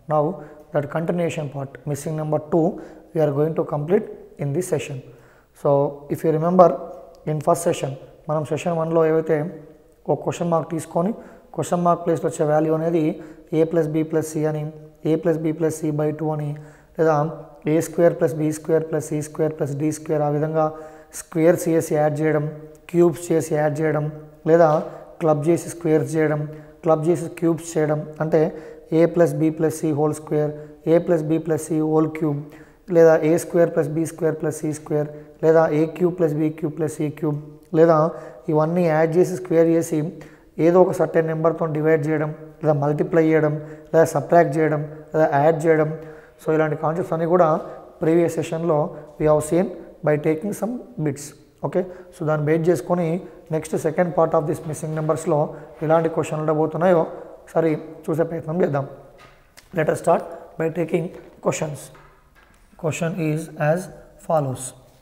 Now that continuation part missing number two we are going to complete in this session so if you remember in first session మనం session వన్లో ఏవైతే ఒక question mark తీసుకొని question mark ప్లేస్లో వచ్చే value అనేది A plus B plus C అని A plus B plus C by two అని లేదా A square plus B square plus C square plus D square ఆ విధంగా స్క్వేర్స్ చేసి యాడ్ చేయడం క్యూబ్స్ చేసి యాడ్ చేయడం లేదా క్లబ్ చేసి స్క్వేర్స్ చేయడం క్లబ్ చేసి క్యూబ్స్ చేయడం అంటే A plus B plus C whole square A plus B plus C whole cube లేదా A square plus B square plus C square లేదా A cube plus B cube plus C cube లేదా ఇవన్నీ add చేసి square చేసి ఏదో ఒక certain నెంబర్తో divide చేయడం లేదా మల్టిప్లై చేయడం లేదా సబ్ట్రాక్ట్ చేయడం లేదా యాడ్ చేయడం సో ఇలాంటి కాన్సెప్ట్స్ అన్నీ కూడా ప్రీవియస్ సెషన్లో we have seen by taking some bits okay so దాన్ని బేస్ చేసుకొని next second part of this missing నెంబర్స్లో ఎలాంటి క్వశ్చన్లు ఉండబోతున్నాయో ఒకసారి చూసే ప్రయత్నం చేద్దాం let us start by taking questions question is as follows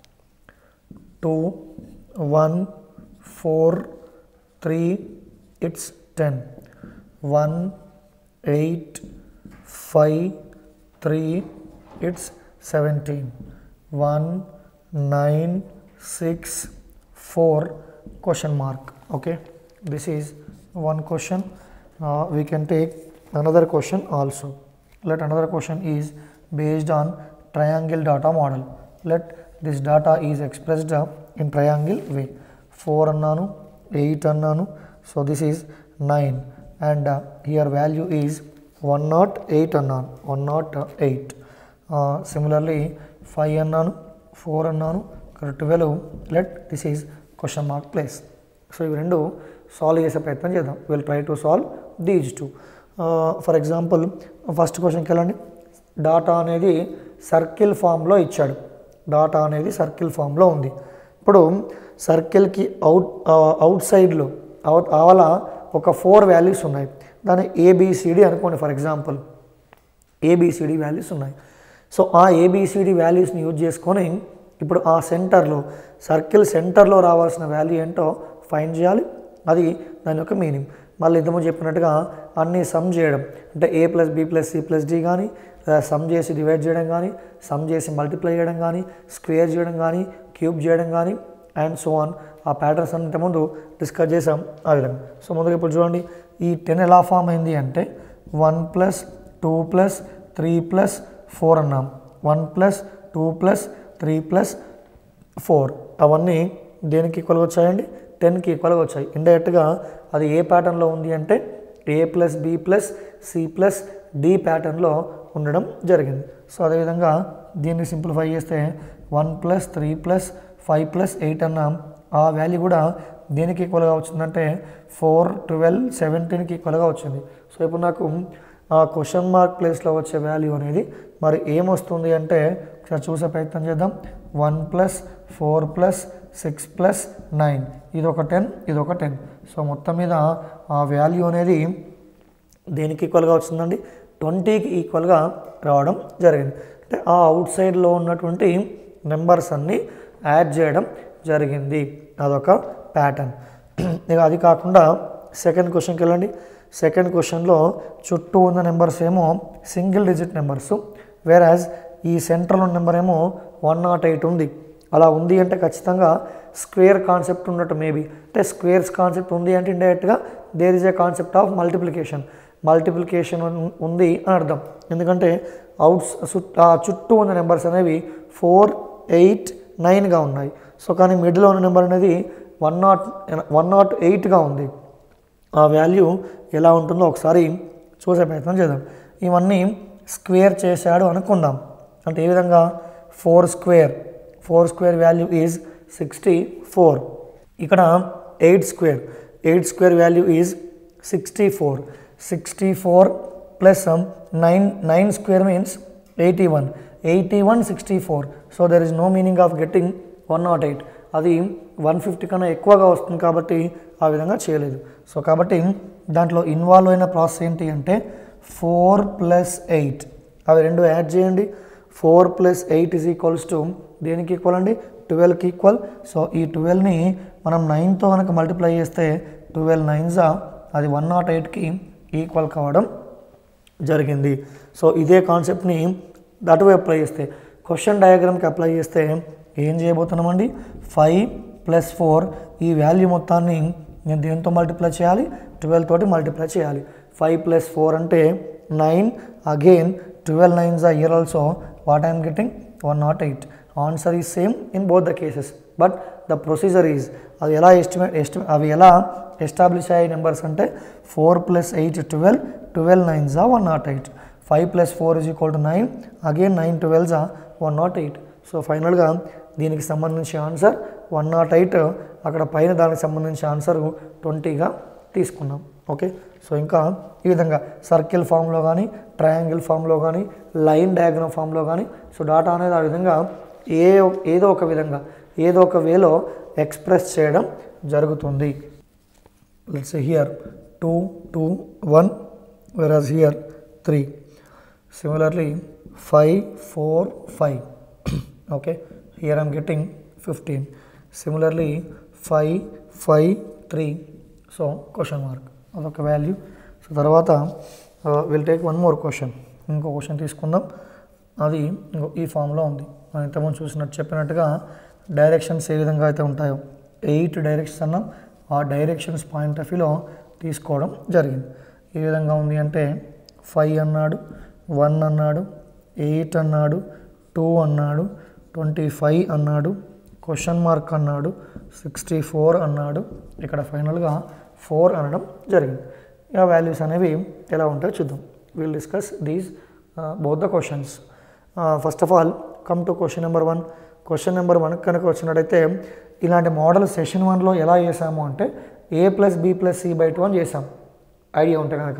two one four three it's ten one eight five three it's seventeen one nine six four question mark okay this is one question uh, we can take another question also let another question is based on triangle data model let this data is expressed uh, in triangle way 4 అన్నాను 8 అన్నాను so this is 9 and uh, here value is 108 అన్నాను 108 uh, similarly 5 అన్నాను 4 అన్నాను ఇక్కడ 12 let this is question mark place so ఇవి రెండు solve చేసే ప్రయత్నం చేద్దాం will try to solve these two for example first క్వశ్చన్కి వెళ్ళండి డాటా అనేది సర్కిల్ ఫామ్లో ఇచ్చాడు డాటా అనేది సర్కిల్ ఫామ్లో ఉంది ఇప్పుడు సర్కిల్కి అవుట్ అవుట్ సైడ్లో అవుట్ ఆవల ఒక ఫోర్ వాల్యూస్ ఉన్నాయి దాన్ని ఏబిసిడి అనుకోండి ఫర్ ఎగ్జాంపుల్ ఏబిసిడి వాల్యూస్ ఉన్నాయి సో ఆ ఏబిసిడి వాల్యూస్ని యూజ్ చేసుకొని ఇప్పుడు ఆ సెంటర్లో సర్కిల్ సెంటర్లో రావాల్సిన వాల్యూ ఏంటో ఫైండ్ చేయాలి అది దాని యొక్క మీనింగ్ మళ్ళీ ఇంతకుముందు చెప్పినట్టుగా అన్నీ సమ్ చేయడం అంటే A plus B plus C plus D కానీ సమ్ చేసి డివైడ్ చేయడం కానీ సమ్ చేసి మల్టిప్లై చేయడం కానీ స్క్వేర్ చేయడం కానీ క్యూబ్ చేయడం కానీ అండ్ సో ఆన్ ఆ ప్యాటర్న్స్ అంత ముందు డిస్కస్ చేసాం ఆ విధంగా సో ముందుగా ఇప్పుడు చూడండి ఈ టెన్ ఎలా ఫామ్ అయింది అంటే one plus two plus three plus four అన్నాం one plus two plus three plus four అవన్నీ దేనికి ఈక్వల్గా వచ్చాయండి టెన్కి ఈక్వల్గా వచ్చాయి ఇండైరెక్ట్గా అది ఏ ప్యాటర్న్లో ఉంది అంటే A plus B plus C plus D ప్యాటర్న్లో ఉండడం జరిగింది సో అదేవిధంగా దీన్ని సింప్లిఫై చేస్తే one plus three plus five plus eight అన్నాం ఆ వాల్యూ కూడా దేనికి ఈక్వల్గా వచ్చిందంటే ఫోర్ ట్వెల్వ్ సెవెంటీన్కి ఈక్వల్గా వచ్చింది సో ఇప్పుడు నాకు ఆ క్వశ్చన్ మార్క్ ప్లేస్లో వచ్చే వాల్యూ అనేది మరి ఏమొస్తుంది అంటే ఒకసారి చూసే ప్రయత్నం చేద్దాం one plus four plus six plus nine ఇది ఒక టెన్ ఇది ఒక టెన్ సో మొత్తం మీద ఆ వాల్యూ అనేది దేనికి ఈక్వల్గా వచ్చిందండి ట్వంటీకి ఈక్వల్గా రావడం జరిగింది అంటే ఆ అవుట్ సైడ్లో ఉన్నటువంటి నెంబర్స్ అన్నీ యాడ్ చేయడం జరిగింది అదొక ప్యాటర్న్ ఇక అది కాకుండా సెకండ్ క్వశ్చన్కి వెళ్ళండి సెకండ్ క్వశ్చన్లో చుట్టూ ఉన్న నెంబర్స్ ఏమో సింగిల్ డిజిట్ నెంబర్స్ వేరాజ్ ఈ సెంట్రల్ ఉన్న నెంబర్ ఏమో వన్ నాట్ ఎయిట్ ఉంది అలా ఉంది అంటే ఖచ్చితంగా స్క్వేర్ కాన్సెప్ట్ ఉన్నట్టు మేబీ అంటే స్క్వేర్స్ కాన్సెప్ట్ ఉంది అంటే ఇండైరెక్ట్గా there is a concept of multiplication multiplication ఉంది అని అర్థం ఎందుకంటే అవుట్స్ చుట్టూ ఉన్న నెంబర్స్ అనేవి ఫోర్ ఎయిట్ నైన్గా ఉన్నాయి సో కానీ మిడిల్లో ఉన్న నెంబర్ అనేది వన్ నాట్ వన్ నాట్ ఎయిట్గా ఉంది ఆ వాల్యూ ఎలా ఉంటుందో ఒకసారి చూసే ప్రయత్నం చేద్దాం ఇవన్నీ స్క్వేర్ చేశాడు అనుకుందాం అంటే ఏ విధంగా four square four square value is sixty four ఇక్కడ eight square eight square value is sixty four sixty four plus nine nine square means eighty one eighty one sixty four so there is no meaning of getting one nought eight అది one fifty కన్నా ఎక్కువగా వస్తుంది కాబట్టి ఆ విధంగా చేయలేదు so కాబట్టి దాంట్లో ఇన్వాల్వ్ అయిన ప్రాసెస్ ఏంటి అంటే ఫోర్ ప్లస్ ఎయిట్ అవి రెండు యాడ్ చేయండి four plus eight is equals to దేనికి ఈక్వల్ అండి ట్వెల్వ్కి ఈక్వల్ సో ఈ ట్వెల్వ్ని మనం నైన్తో కనుక మల్టిప్లై చేస్తే ట్వెల్వ్ నైన్జా అది వన్ నాట్ ఎయిట్కి ఈక్వల్ కావడం జరిగింది సో ఇదే కాన్సెప్ట్ని అటువైపు అప్లై చేస్తే క్వశ్చన్ డయాగ్రామ్కి అప్లై చేస్తే ఏం చేయబోతున్నామండి ఫైవ్ ప్లస్ ఫోర్ ఈ వాల్యూ మొత్తాన్ని నేను దేంతో మల్టిప్లై చేయాలి ట్వెల్వ్ తోటి మల్టిప్లై చేయాలి ఫైవ్ ప్లస్ ఫోర్ అంటే నైన్ అగైన్ ట్వెల్వ్ నైన్స్ ఆ here also what I'm getting one nought eight answer is same in both the cases but the procedure is అవి ఎలా ఎస్టిమేట్ ఎస్టిమే అవి ఎలా ఎస్టాబ్లిష్ అయ్యే నెంబర్స్ అంటే four plus eight twelve twelve nines ఆ one nought eight five plus four is equal to nine again nine twelves ఆ one nought eight so ఫైనల్గా దీనికి సంబంధించి ఆన్సర్ వన్ నాట్ ఎయిట్ అక్కడ పైన దానికి సంబంధించి ఆన్సర్ ట్వంటీగా తీసుకున్నాం ఓకే సో ఇంకా ఈ విధంగా సర్కిల్ ఫామ్లో కానీ ట్రయాంగిల్ ఫామ్లో కానీ లైన్ డయాగ్రామ్ ఫామ్లో కానీ సో డాటా అనేది ఆ విధంగా ఏ ఏదో ఒక విధంగా ఏదో ఒక వేలో ఎక్స్ప్రెస్ చేయడం జరుగుతుంది let's here two two one whereas here three similarly five four five okay here I'm getting fifteen similarly five five three so question mark అదొక వాల్యూ సో తర్వాత will take one more question ఇంకో question తీసుకుందాం అది ఇంకో ఈ ఫామ్లో ఉంది మనం ఇంతకుముందు చూసినట్టు చెప్పినట్టుగా డైరెక్షన్స్ ఏ విధంగా అయితే ఉంటాయో ఎయిట్ డైరెక్షన్స్ అన్నాం ఆ డైరెక్షన్స్ పాయింట్ ఆఫ్ వ్యూలో తీసుకోవడం జరిగింది ఏ విధంగా ఉంది అంటే ఫైవ్ అన్నాడు వన్ అన్నాడు ఎయిట్ అన్నాడు టూ అన్నాడు ట్వంటీ ఫైవ్ అన్నాడు క్వశ్చన్ మార్క్ అన్నాడు సిక్స్టీ ఫోర్ అన్నాడు ఇక్కడ ఫైనల్గా ఫోర్ అనడం జరిగింది ఇక వాల్యూస్ అనేవి ఎలా ఉంటాయో చూద్దాం will discuss these both the questions first of all come to question number one question number one కనుక వచ్చినట్టయితే ఇలాంటి మోడల్ సెషన్ వన్లో ఎలా చేసాము అంటే A plus B plus C by two అని చేసాం ఐడియా ఉంటే కనుక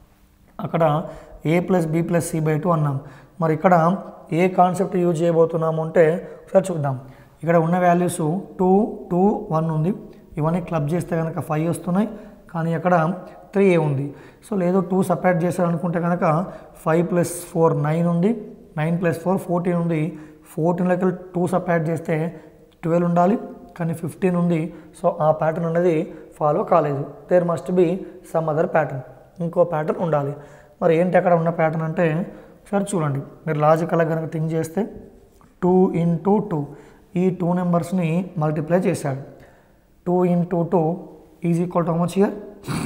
అక్కడ A plus B plus C by two అన్నాం మరి ఇక్కడ ఏ కాన్సెప్ట్ యూజ్ చేయబోతున్నాము అంటే ఒకసారి చూద్దాం ఇక్కడ ఉన్న వాల్యూస్ టూ టూ వన్ ఉంది ఇవన్నీ క్లబ్ చేస్తే కనుక ఫైవ్ వస్తున్నాయి కానీ అక్కడ త్రీ ఏ ఉంది సో లేదు టూ సపరేట్ చేశారనుకుంటే కనుక ఫైవ్ ప్లస్ ఫోర్ నైన్ ఉంది నైన్ ప్లస్ ఫోర్ ఫోర్టీన్ ఉంది ఫోర్టీన్లోకి టూ సపరేట్ చేస్తే ట్వెల్వ్ ఉండాలి కానీ ఫిఫ్టీన్ ఉంది సో ఆ ప్యాటర్న్ అనేది ఫాలో కాలేదు there must be some other pattern ఇంకో ప్యాటర్న్ ఉండాలి మరి ఏంటి అక్కడ ఉన్న ప్యాటర్న్ అంటే సరే చూడండి మీరు లాజికల్గా కనుక థింక్ చేస్తే టూ ఇంటూ టూ ఈ టూ నెంబర్స్ని మల్టిప్లై చేశాడు two into two is equal to much here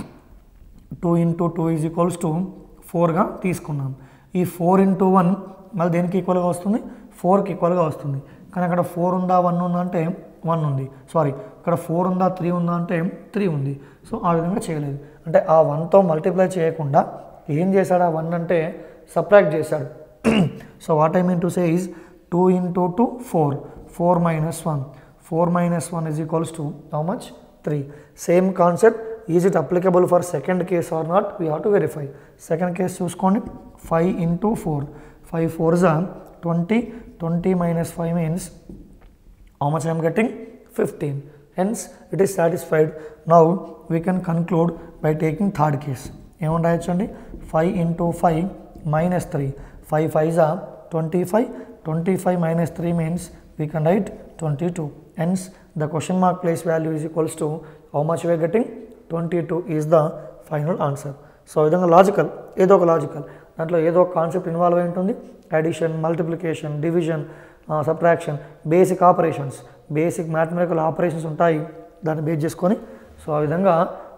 two into two is equals to ఫోర్గా తీసుకున్నాం ఈ ఫోర్ ఇంటూ వన్ మళ్ళీ దేనికి ఈక్వల్గా వస్తుంది ఫోర్కి ఈక్వల్గా వస్తుంది కానీ అక్కడ ఫోర్ ఉందా వన్ ఉందా అంటే వన్ ఉంది సారీ ఇక్కడ ఫోర్ ఉందా త్రీ ఉందా అంటే త్రీ ఉంది సో ఆ విధంగా చేయలేదు అంటే ఆ వన్తో మల్టిప్లై చేయకుండా ఏం చేశాడు ఆ వన్ అంటే సబ్ట్రాక్ట్ చేశాడు so what I mean to say is two into two four four minus one four minus one is equals to how much three same concept is it applicable for second case or not we have to verify second case చూసుకోండి five into four five four జా twenty twenty minus five means how much I am getting 15 hence it is satisfied now we can conclude by taking third case ఏమని రాయొచ్చండి five into five minus three five five జా twenty five twenty five minus three means we can write twenty two hence the question mark place value is equals to how much we getting twenty two is the final answer so ఈ విధంగా logical ఏదో ఒక logical దాంట్లో ఏదో ఒక concept involve అయి ఉంటుంది addition multiplication division subtraction basic operations basic mathematical operations ఉంటాయి దాన్ని బేస్ చేసుకొని సో ఆ విధంగా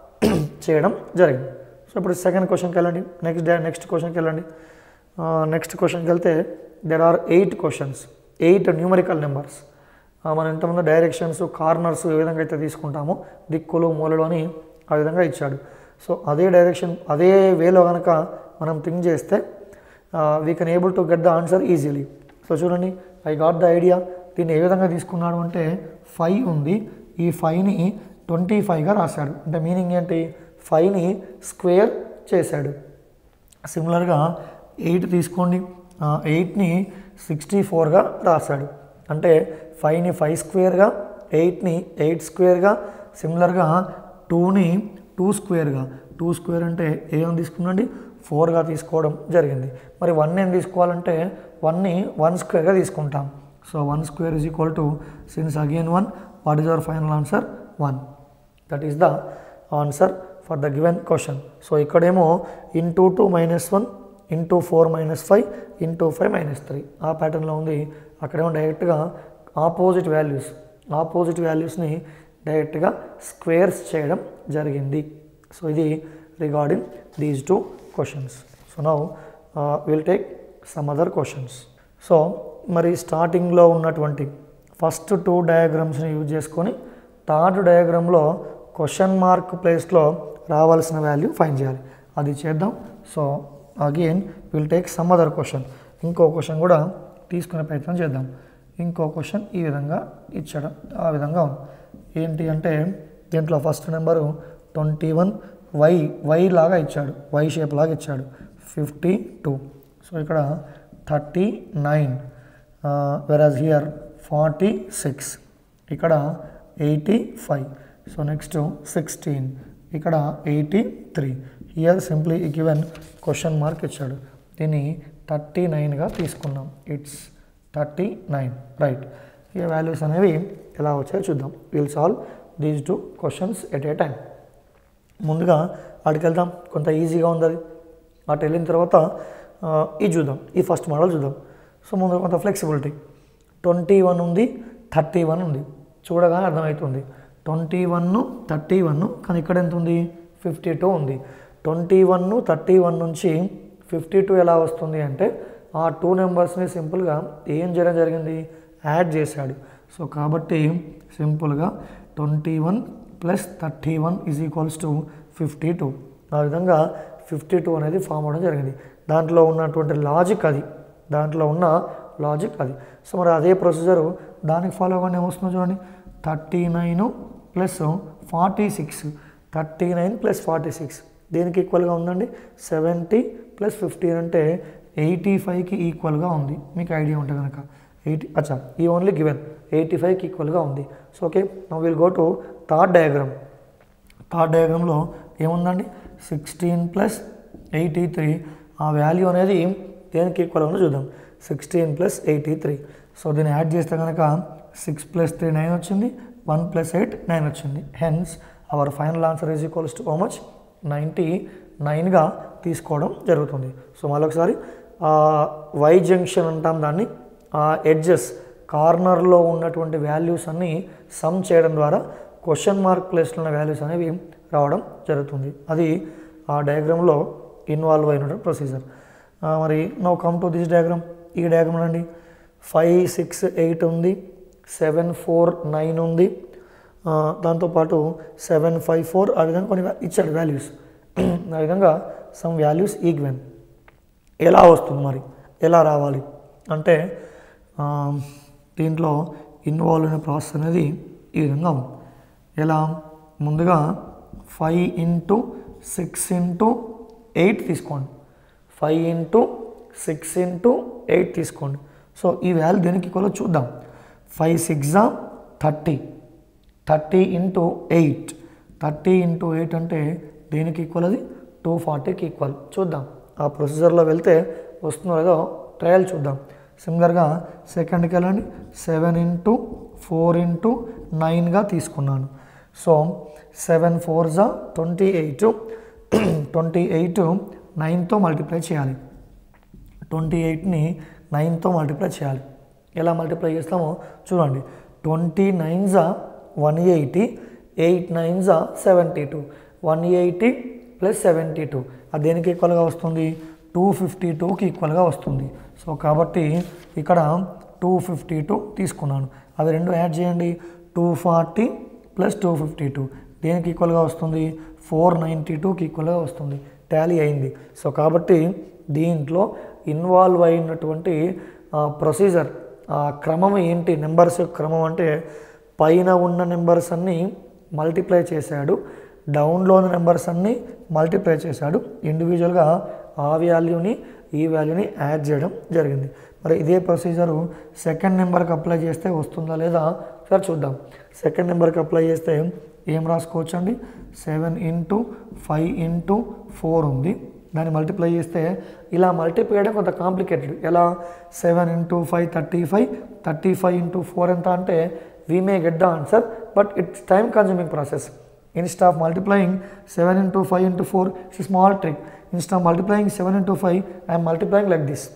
చేయడం జరిగింది సో ఇప్పుడు సెకండ్ క్వశ్చన్కి వెళ్ళండి నెక్స్ట్ డే నెక్స్ట్ క్వశ్చన్కి వెళ్ళండి నెక్స్ట్ క్వశ్చన్కి వెళ్తే there are eight questions eight numerical numbers మనం ఎంతమంది డైరెక్షన్స్ కార్నర్స్ ఏ విధంగా అయితే తీసుకుంటామో దిక్కులు మూలలు అని ఆ విధంగా ఇచ్చాడు సో అదే డైరెక్షన్ అదే వేలో కనుక మనం థింక్ చేస్తే we can able to get the answer easily so చూడండి ఐ గాట్ ద ఐడియా దీన్ని ఏ విధంగా తీసుకున్నాడు అంటే ఫైవ్ ఉంది ఈ ఫైవ్ని ట్వంటీ ఫైవ్గా రాశాడు అంటే మీనింగ్ ఏంటి ఫైవ్ని స్క్వేర్ చేశాడు సిమిలర్గా ఎయిట్ తీసుకోండి ఎయిట్ని సిక్స్టీ ఫోర్గా రాశాడు అంటే ఫైవ్ని ఫైవ్ స్క్వేర్గా ఎయిట్ని ఎయిట్ స్క్వేర్గా సిమిలర్గా టూని టూ స్క్వేర్గా టూ స్క్వేర్ అంటే ఏం తీసుకున్నాండి ఫోర్గా తీసుకోవడం జరిగింది మరి వన్ ఏం తీసుకోవాలంటే వన్ని వన్ స్క్వేర్గా తీసుకుంటాం so one square is equal to since again one what is our final answer one that is the answer for the given question so ఇక్కడేమో into two minus one into four minus five into five minus three ఆ ప్యాటర్న్లో ఉంది అక్కడేమో డైరెక్ట్గా opposite values opposite వాల్యూస్ని డైరెక్ట్గా squares చేయడం జరిగింది సో ఇది regarding these two questions so now will take some other questions so మరి స్టార్టింగ్లో ఉన్నటువంటి ఫస్ట్ టూ డయాగ్రామ్స్ని యూజ్ చేసుకొని థర్డ్ డయాగ్రామ్లో క్వశ్చన్ మార్క్ ప్లేస్లో రావాల్సిన వాల్యూ ఫైండ్ చేయాలి అది చేద్దాం so again will take some other question ఇంకో క్వశ్చన్ కూడా తీసుకునే ప్రయత్నం చేద్దాం ఇంకో క్వశ్చన్ ఈ విధంగా ఇచ్చడం ఆ విధంగా ఉంది ఏంటి అంటే దీంట్లో first number twenty one Y Y లాగా ఇచ్చాడు వై షేప్ లాగా ఇచ్చాడు ఫిఫ్టీ టూ సో ఇక్కడ thirty nine whereas here forty six ఇక్కడ eighty five so next sixteen ఇక్కడ eighty three here simply given question mark ఇచ్చాడు దీన్ని థర్టీ నైన్గా తీసుకున్నాం ఇట్స్ థర్టీ నైన్ రైట్ ఈ వాల్యూస్ అనేవి ఎలా వచ్చాయో చూద్దాం will solve these two questions at a time ముందుగా అక్కడికి వెళ్దాం కొంత ఈజీగా ఉంది అది అటు వెళ్ళిన తర్వాత ఆ, ఇది చూద్దాం ఈ ఫస్ట్ మోడల్ చూద్దాం సో ముందు కొంత ఫ్లెక్సిబిలిటీ ట్వంటీ వన్ ఉంది థర్టీ వన్ ఉంది చూడగానే అర్థమవుతుంది ట్వంటీ వన్ థర్టీ వన్ కానీ ఇక్కడ ఎంత ఉంది ఫిఫ్టీ టూ ఉంది ట్వంటీ వన్ థర్టీ వన్ నుంచి ఫిఫ్టీ టూ ఎలా వస్తుంది అంటే ఆ టూ నెంబర్స్ని సింపుల్గా ఏం చేయడం జరిగింది యాడ్ చేశాడు సో కాబట్టి సింపుల్గా twenty one plus thirty one is equals to fifty two ఆ విధంగా ఫిఫ్టీ టూ అనేది ఫామ్ అవడం జరిగింది దాంట్లో ఉన్నటువంటి లాజిక్ అది దాంట్లో ఉన్న లాజిక్ అది సో మరి అదే ప్రొసీజరు దానికి ఫాలో అవ్వకుండా ఏమొస్తుందో చూడండి thirty nine plus forty six thirty nine plus forty six దేనికి ఈక్వల్గా ఉందండి సెవెంటీ ప్లస్ ఫిఫ్టీన్ అంటే ఎయిటీ ఫైవ్కి ఈక్వల్గా ఉంది మీకు ఐడియా ఉంటే కనుక ఎయిటీ అచ్చా ఈ ఓన్లీ గివెన్ ఎయిటీ ఫైవ్కి ఈక్వల్గా ఉంది so okay now will go to third diagram third డయాగ్రామ్లో ఏముందండి సిక్స్టీన్ ప్లస్ ఎయిటీ త్రీ ఆ వాల్యూ అనేది దేనికి ఈక్వల్ ఉందో చూద్దాం sixteen plus eighty three so దీన్ని యాడ్ చేస్తే కనుక సిక్స్ ప్లస్ త్రీ నైన్ వచ్చింది వన్ ప్లస్ ఎయిట్ నైన్ వచ్చింది hence our final answer is equals to how much ninety నైన్గా తీసుకోవడం జరుగుతుంది సో మళ్ళొకసారి వై జంక్షన్ అంటాం దాన్ని ఆ ఎడ్జెస్ కార్నర్లో ఉన్నటువంటి వాల్యూస్ అన్నీ సమ్ చేయడం ద్వారా క్వశ్చన్ మార్క్ ప్లేస్లో ఉన్న వాల్యూస్ అనేవి రావడం జరుగుతుంది అది ఆ డయాగ్రామ్లో ఇన్వాల్వ్ అయిన ప్రొసీజర్ మరి no come to this diagram ఈ డయాగ్రామ్ అండి ఫైవ్ సిక్స్ ఎయిట్ ఉంది సెవెన్ ఫోర్ నైన్ ఉంది ఆ, దాంతోపాటు సెవెన్ ఫైవ్ ఫోర్ ఆ విధంగా కొన్ని va- ఇచ్చాడు వాల్యూస్ ఆ విధంగా సమ్ వాల్యూస్ ఈక్వెన్ ఎలా వస్తుంది మరి ఎలా రావాలి అంటే ఆ, దీంట్లో ఇన్వాల్వ్ అయిన ప్రాసెస్ అనేది ఈ విధంగా ఉంది ఎలా ముందుగా five into six into eight తీసుకోండి five into six into eight తీసుకోండి సో ఈ వాల్యూ దేనికి ఈక్వల్ చూద్దాం five six thirty thirty into eight thirty into eight అంటే దేనికి ఈక్వల్ అది టూ ఫార్టీకి ఈక్వల్ చూద్దాం ఆ ప్రొసీజర్లో వెళ్తే వస్తుందో లేదో ట్రయల్ చూద్దాం సిమిలర్గా సెకండ్కి వెళ్ళండి సెవెన్ ఇంటూ ఫోర్ ఇంటూ నైన్గా తీసుకున్నాను సో సెవెన్ ఫోర్ జా ట్వంటీ ఎయిట్ ట్వంటీ ఎయిట్ నైన్తో మల్టిప్లై చేయాలి ట్వంటీ ఎయిట్ని నైన్తో మల్టిప్లై చేయాలి ఎలా మల్టిప్లై చేస్తామో చూడండి ట్వంటీ నైన్ జా వన్ ఎయిటీ ఎయిట్ నైన్ జా seventy two one eighty plus seventy two అది దేనికి ఈక్వల్గా వస్తుంది టూ ఫిఫ్టీ టూకి ఈక్వల్గా వస్తుంది సో కాబట్టి ఇక్కడ టూ ఫిఫ్టీ టూ తీసుకున్నాను అవి రెండు యాడ్ చేయండి two forty plus two fifty two దేనికి ఈక్వల్గా వస్తుంది ఫోర్ నైంటీ టూకి ఈక్వల్గా వస్తుంది టాలీ అయింది సో కాబట్టి దీంట్లో ఇన్వాల్వ్ అయినటువంటి ప్రొసీజర్ ఆ క్రమం ఏంటి నెంబర్స్ క్రమం అంటే పైన ఉన్న నెంబర్స్ అన్నీ మల్టిప్లై చేశాడు డౌన్లో ఉన్న నెంబర్స్ అన్నీ మల్టిప్లై చేశాడు ఇండివిజువల్గా ఆ వాల్యూని ఈ వాల్యూని యాడ్ చేయడం జరిగింది మరి ఇదే ప్రొసీజరు సెకండ్ నెంబర్కి అప్లై చేస్తే వస్తుందా లేదా సరే చూద్దాం సెకండ్ నెంబర్కి అప్లై చేస్తే ఏం రాసుకోవచ్చు అండి seven into five into four ఉంది దాన్ని మల్టిప్లై చేస్తే ఇలా మల్టిప్లై చేయడం కొంత కాంప్లికేటెడ్ ఎలా seven into five thirty five thirty five into four ఎంత అంటే we may get the answer but it's time consuming process instead of multiplying seven into five into four it's small trick instead of multiplying 7 into 5 I am multiplying like this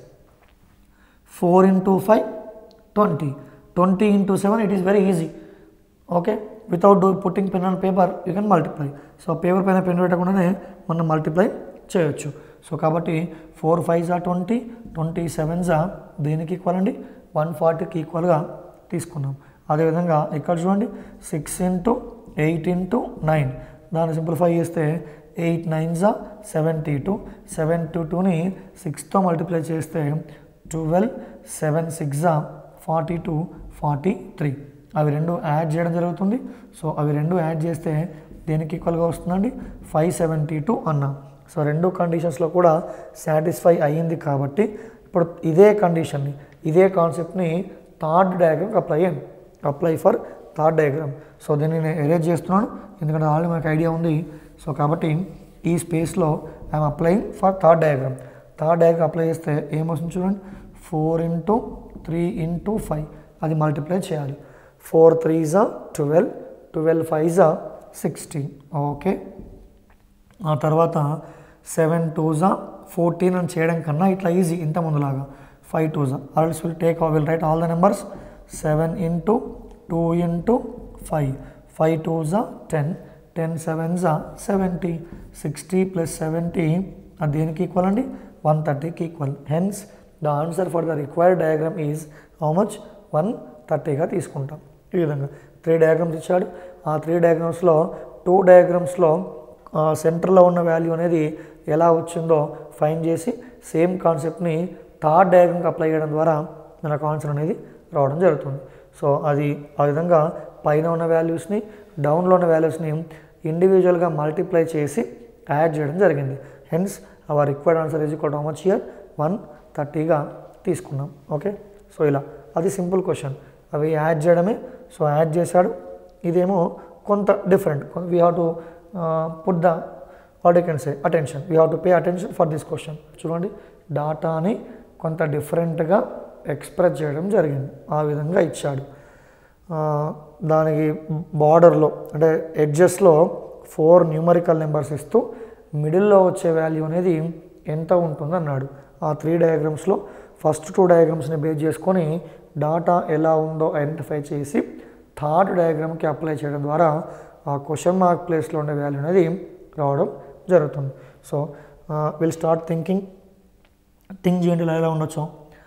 4 into 5 20 20 into 7 it is very easy okay without do putting pen and paper you can multiply so paper పైన pen పెట్టకుండానే మనం multiply చేయొచ్చు so కాబట్టి four five జా twenty twenty seven జా దేనికి equal అండి one ఫార్టీకి ఈక్వల్గా తీసుకున్నాం అదేవిధంగా ఇక్కడ చూడండి six into eight into nine దాన్ని సింప్లిఫై చేస్తే ఎయిట్ నైన్ జా సెవెంటీ టూ సెవెంటీ టూని సిక్స్తో మల్టిప్లై చేస్తే ట్వెల్వ్ సెవెన్ సిక్స్ జా ఫార్టీ టూ ఫార్టీ త్రీ అవి రెండు యాడ్ చేయడం జరుగుతుంది సో అవి రెండు యాడ్ చేస్తే దేనికి ఈక్వల్గా వస్తుందండి ఫైవ్ సెవెంటీ టూ అన్నాం సో రెండు కండిషన్స్లో కూడా సాటిస్ఫై అయ్యింది కాబట్టి ఇప్పుడు ఇదే కండిషన్ని ఇదే కాన్సెప్ట్ని థర్డ్ డయాగ్రామ్కి అప్లై అయ్యింది apply for third diagram so దీన్ని నేను ఎరేజ్ చేస్తున్నాను ఎందుకంటే ఆల్రెడీ మనకు ఐడియా ఉంది సో కాబట్టి ఈ స్పేస్లో I'm applying for third diagram third diagram apply చేస్తే ఏమొస్తుంది చూడండి four into three into five అది మల్టిప్లై చేయాలి ఫోర్ త్రీ జా ట్వెల్వ్ ట్వెల్వ్ ఫైవ్ జా సిక్స్టీన్ ఓకే ఆ తర్వాత సెవెన్ టూ జా ఫోర్టీన్ అని చేయడం కన్నా ఇట్లా ఈజీ ఇంత ముందులాగా ఫైవ్ టూ జా also will take will write all the numbers seven into two into five five two జా టెన్ టెన్ సెవెన్ జా సెవెంటీ సిక్స్టీ ప్లస్ సెవెంటీ అది దేనికి ఈక్వల్ అండి వన్ థర్టీకి equal hence the answer for the required diagram is how much one థర్టీగా తీసుకుంటాం ఈ విధంగా త్రీ డయాగ్రామ్స్ ఇచ్చాడు ఆ త్రీ డయాగ్రామ్స్లో టూ డయాగ్రామ్స్లో సెంటర్లో ఉన్న వాల్యూ అనేది ఎలా వచ్చిందో ఫైన్ చేసి సేమ్ కాన్సెప్ట్ని థర్డ్ డయాగ్రామ్కి అప్లై చేయడం ద్వారా మనకు ఆన్సర్ అనేది రావడం జరుగుతుంది సో అది ఆ విధంగా పైన ఉన్న వాల్యూస్ని డౌన్లో ఉన్న వాల్యూస్ని ఇండివిజువల్గా మల్టిప్లై చేసి యాడ్ చేయడం జరిగింది hence our required answer is equal to much year one థర్టీగా తీసుకున్నాం ఓకే సో ఇలా అది సింపుల్ క్వశ్చన్ అవి యాడ్ చేయడమే సో యాడ్ చేశాడు ఇదేమో కొంత different we have to put the what you can say attention we have to pay attention for this question చూడండి డాటాని కొంత డిఫరెంట్గా ఎక్స్ప్రెస్ చేయడం జరిగింది ఆ విధంగా ఇచ్చాడు ఆ, దానికి బార్డర్లో అంటే ఎడ్జెస్లో ఫోర్ న్యూమరికల్ నెంబర్స్ ఇస్తూ మిడిల్లో వచ్చే వాల్యూ అనేది ఎంత ఉంటుంది అన్నాడు ఆ త్రీ డయాగ్రామ్స్లో ఫస్ట్ టూ డయాగ్రామ్స్ని బేస్ చేసుకొని డాటా ఎలా ఉందో ఐడెంటిఫై చేసి థర్డ్ డయాగ్రామ్కి అప్లై చేయడం ద్వారా ఆ క్వశ్చన్ మార్క్ ప్లేస్లో ఉండే వాల్యూ అనేది రావడం జరుగుతుంది so will start thinking think చేయండి ఇలా ఎలా ఉండొచ్చు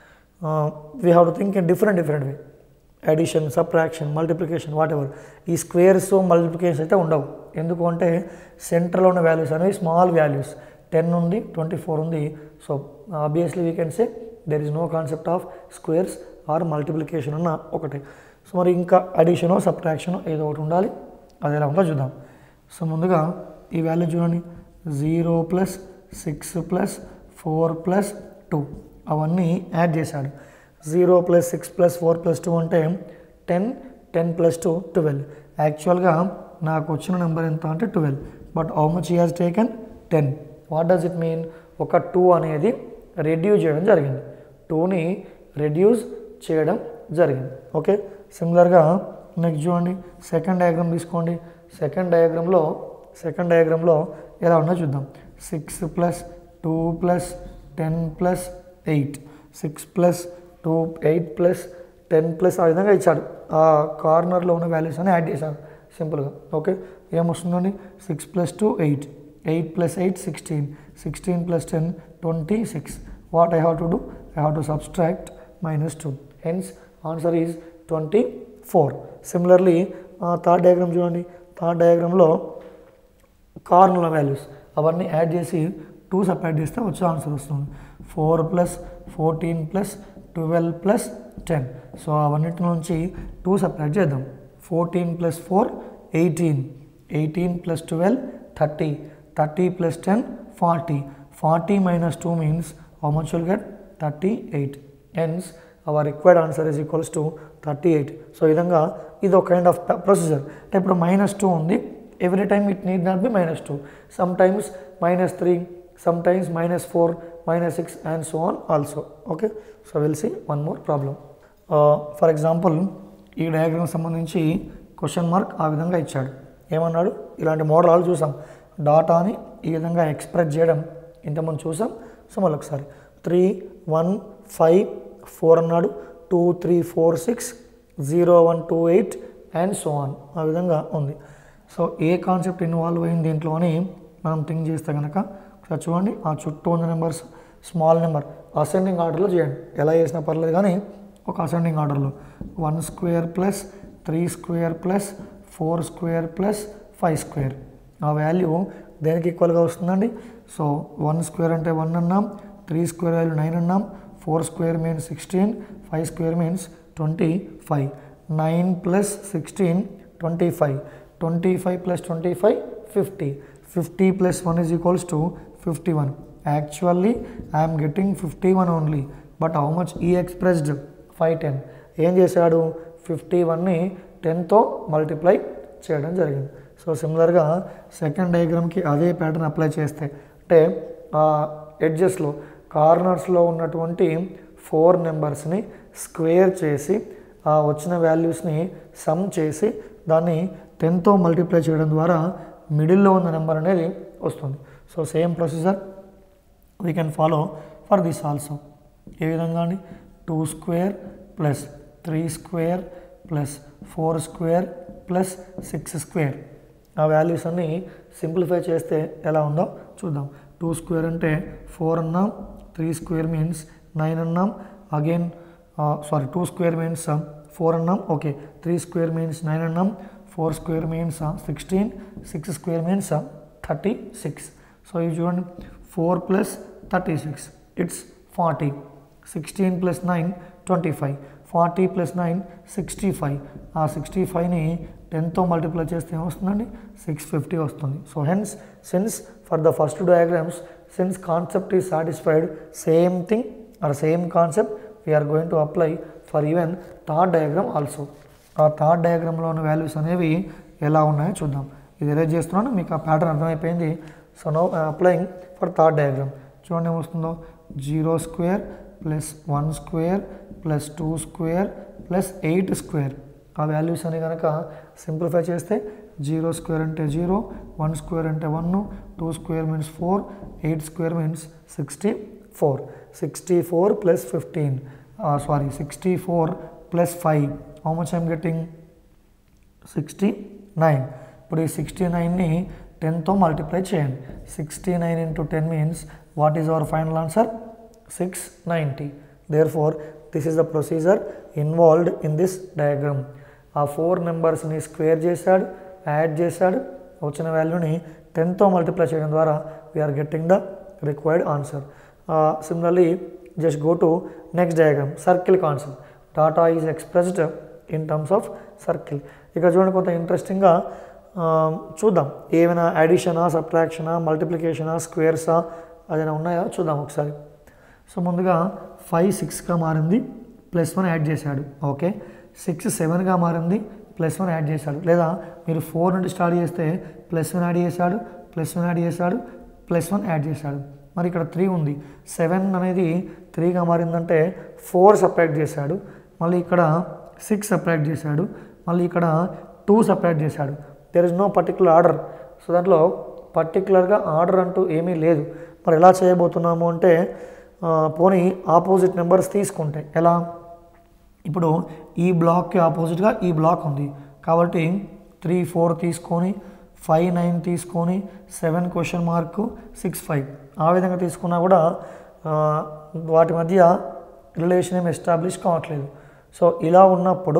we have to think in different different way addition subtraction multiplication whatever ఈ స్క్వేర్స్ మల్టిప్లికేషన్ అయితే ఉండవు ఎందుకు అంటే సెంటర్లో ఉన్న వాల్యూస్ అనేవి స్మాల్ వాల్యూస్ టెన్ ఉంది ట్వంటీ ఫోర్ ఉంది so obviously we can say there is no concept of squares or multiplication అన్న ఒకటే సో మరి ఇంకా అడిషనో సబ్ట్రాక్షనో ఏదో ఒకటి ఉండాలి అది ఎలా ఉందో చూద్దాం సో ముందుగా ఈ వాల్యూ చూడండి zero plus six plus four plus two అవన్నీ యాడ్ చేశాడు zero plus six plus four plus two అంటే ten ten plus two twelve యాక్చువల్గా నాకు వచ్చిన నెంబర్ ఎంత అంటే twelve but how much he has taken ten what does it mean ఒక two అనేది రెడ్యూస్ చేయడం జరిగింది టూని రెడ్యూస్ చేయడం జరిగింది ఓకే సిమిలర్గా నెక్స్ట్ చూడండి సెకండ్ డయాగ్రామ్ తీసుకోండి సెకండ్ డయాగ్రామ్లో సెకండ్ డయాగ్రామ్లో ఎలా ఉందో చూద్దాం six plus two plus ten plus eight six plus two eight plus ten plus ఆ విధంగా ఇచ్చాడు ఆ కార్నర్లో ఉన్న వాల్యూస్ అని యాడ్ చేశాను సింపుల్గా ఓకే ఏమొస్తుందండి six plus two eight eight plus eight sixteen sixteen plus ten twenty six what I have to do I have to subtract minus two hence answer is twenty four similarly third diagram చూడండి third డయాగ్రామ్లో corner values అవన్నీ add చేసి two separate చేస్తే వచ్చే answer వస్తుంది four plus fourteen plus twelve plus ten so అవన్నిటి నుంచి two separate చేద్దాం fourteen plus four eighteen eighteen plus twelve thirty thirty plus ten forty forty minus two means how much will get thirty eight hence our required answer is equals to thirty eight so ఈ విధంగా ఇది ఒక kind of procedure అంటే ఇప్పుడు minus two ఉంది every time it need not be minus two some times minus three some times minus four minus six and so on also okay so will see one more problem for example ఈ diagram సంబంధించి question mark ఆ విధంగా ఇచ్చాడు ఏమన్నాడు ఇలాంటి model all చూసాం డాటాని ఈ విధంగా ఎక్స్ప్రెస్ చేయడం ఇంతకుముందు చూసాం సో మళ్ళీ ఒకసారి త్రీ వన్ ఫైవ్ ఫోర్ అన్నాడు two three four six zero one two eight and so on ఆ విధంగా ఉంది సో ఏ కాన్సెప్ట్ ఇన్వాల్వ్ అయింది దీంట్లో అని మనం థింక్ చేస్తే కనుక ఒకసారి చూడండి ఆ చుట్టూ ఉన్న నెంబర్స్ స్మాల్ నెంబర్ అసెండింగ్ ఆర్డర్లో చేయండి ఎలా చేసినా పర్లేదు కానీ ఒక అసెండింగ్ ఆర్డర్లో one square plus three square plus four square plus five square ఆ వాల్యూ దేనికి ఈక్వల్గా వస్తుందండి సో వన్ స్క్వేర్ అంటే వన్ అన్నాం త్రీ స్క్వేర్ వాల్యూ నైన్ అన్నాం four square means sixteen five square means twenty five nine plus sixteen twenty five twenty five plus twenty five fifty fifty plus one is equals to fifty one actually I'm getting fifty one only but how much ఈ expressed five ten ఏం చేశాడు fifty వన్ని టెన్తో multiply చేయడం జరిగింది so సిమిలర్గా second డయాగ్రామ్కి అదే pattern apply చేస్తే అంటే ఆ ఎడ్జెస్లో కార్నర్స్లో ఉన్నటువంటి ఫోర్ నెంబర్స్ని స్క్వేర్ చేసి ఆ వచ్చిన వాల్యూస్ని సమ్ చేసి దాన్ని టెన్తో మల్టిప్లై చేయడం ద్వారా మిడిల్లో ఉన్న నెంబర్ అనేది వస్తుంది so same procedure we can follow for this also ఏ విధంగా అండి two square plus three square plus four square plus six square ఆ వాల్యూస్ అన్ని సింప్లిఫై చేస్తే ఎలా ఉందో చూద్దాం టూ స్క్వేర్ అంటే ఫోర్ అన్నాం త్రీ స్క్వేర్ మీన్స్ నైన్ అన్నాం again sorry two square means four అన్నాం okay three square means nine అన్నాం four square means sixteen six square means thirty six so ఇది చూడండి four plus thirty six it's forty sixteen plus nine twenty five forty plus nine sixty five ఆ sixty ఫైవ్ని టెన్తో multiply చేస్తే ఏమొస్తుందండి six fifty వస్తుంది so hence since for the first diagrams since concept is satisfied same thing or same concept we're going to apply for even third diagram also ఆ third డయాగ్రామ్లో ఉన్న values అనేవి ఎలా ఉన్నాయో చూద్దాం ఇది ఎరేజ్ చేస్తున్నాను మీకు ఆ ప్యాటర్న్ అర్థమైపోయింది so no applying for third diagram చూడండి ఏమొస్తుందో zero square plus one square plus two square plus eight square ఆ వాల్యూస్ అని కనుక సింప్లిఫై చేస్తే జీరో స్క్వేర్ అంటే జీరో వన్ స్క్వేర్ అంటే one two square means four eight square means sixty four sixty four plus fifteen sorry sixty four plus five how much I'm getting sixty nine ఇప్పుడు ఈ sixty నైన్ని టెన్తో multiply చేయండి sixty nine into ten means what is our final answer six ninety there four this is the procedure involved in this diagram ఆ four నెంబర్స్ని square చేశాడు add చేశాడు వచ్చిన వాల్యూని టెన్తో మల్టిప్లై చేయడం ద్వారా we're getting the required answer similarly just go to next diagram circle concept data is expressed in terms of circle ఇక్కడ చూడండి కొంత ఇంట్రెస్టింగ్గా చూద్దాం ఏమైనా అడిషనా సబ్ట్రాక్షనా మల్టిప్లికేషనా స్క్వేర్సా అదైనా ఉన్నాయా చూద్దాం ఒకసారి సో ముందుగా ఫైవ్ సిక్స్గా మారింది ప్లస్ వన్ యాడ్ చేశాడు ఓకే సిక్స్ సెవెన్గా మారింది ప్లస్ వన్ యాడ్ చేశాడు లేదా మీరు ఫోర్ నుండి స్టార్ట్ చేస్తే ప్లస్ వన్ యాడ్ చేశాడు ప్లస్ వన్ యాడ్ చేశాడు ప్లస్ వన్ యాడ్ చేశాడు మరి ఇక్కడ త్రీ ఉంది సెవెన్ అనేది త్రీగా మారిందంటే ఫోర్ సపరేట్ చేశాడు మళ్ళీ ఇక్కడ సిక్స్ సపరేట్ చేశాడు మళ్ళీ ఇక్కడ టూ సపరేట్ చేశాడు there is no particular order so దాంట్లో పర్టికులర్గా ఆర్డర్ అంటూ ఏమీ లేదు మరి ఎలా చేయబోతున్నాము అంటే ఆ, పోనీ ఆపోజిట్ నెంబర్స్ తీసుకుంటే ఎలా ఇప్పుడు ఈ బ్లాక్కి ఆపోజిట్గా ఈ బ్లాక్ ఉంది కాబట్టి త్రీ ఫోర్ తీసుకొని ఫైవ్ నైన్ తీసుకొని seven question mark six five ఆ విధంగా తీసుకున్నా కూడా ఆ, వాటి మధ్య రిలేషన్ ఏం ఎస్టాబ్లిష్ కావట్లేదు సో ఇలా ఉన్నప్పుడు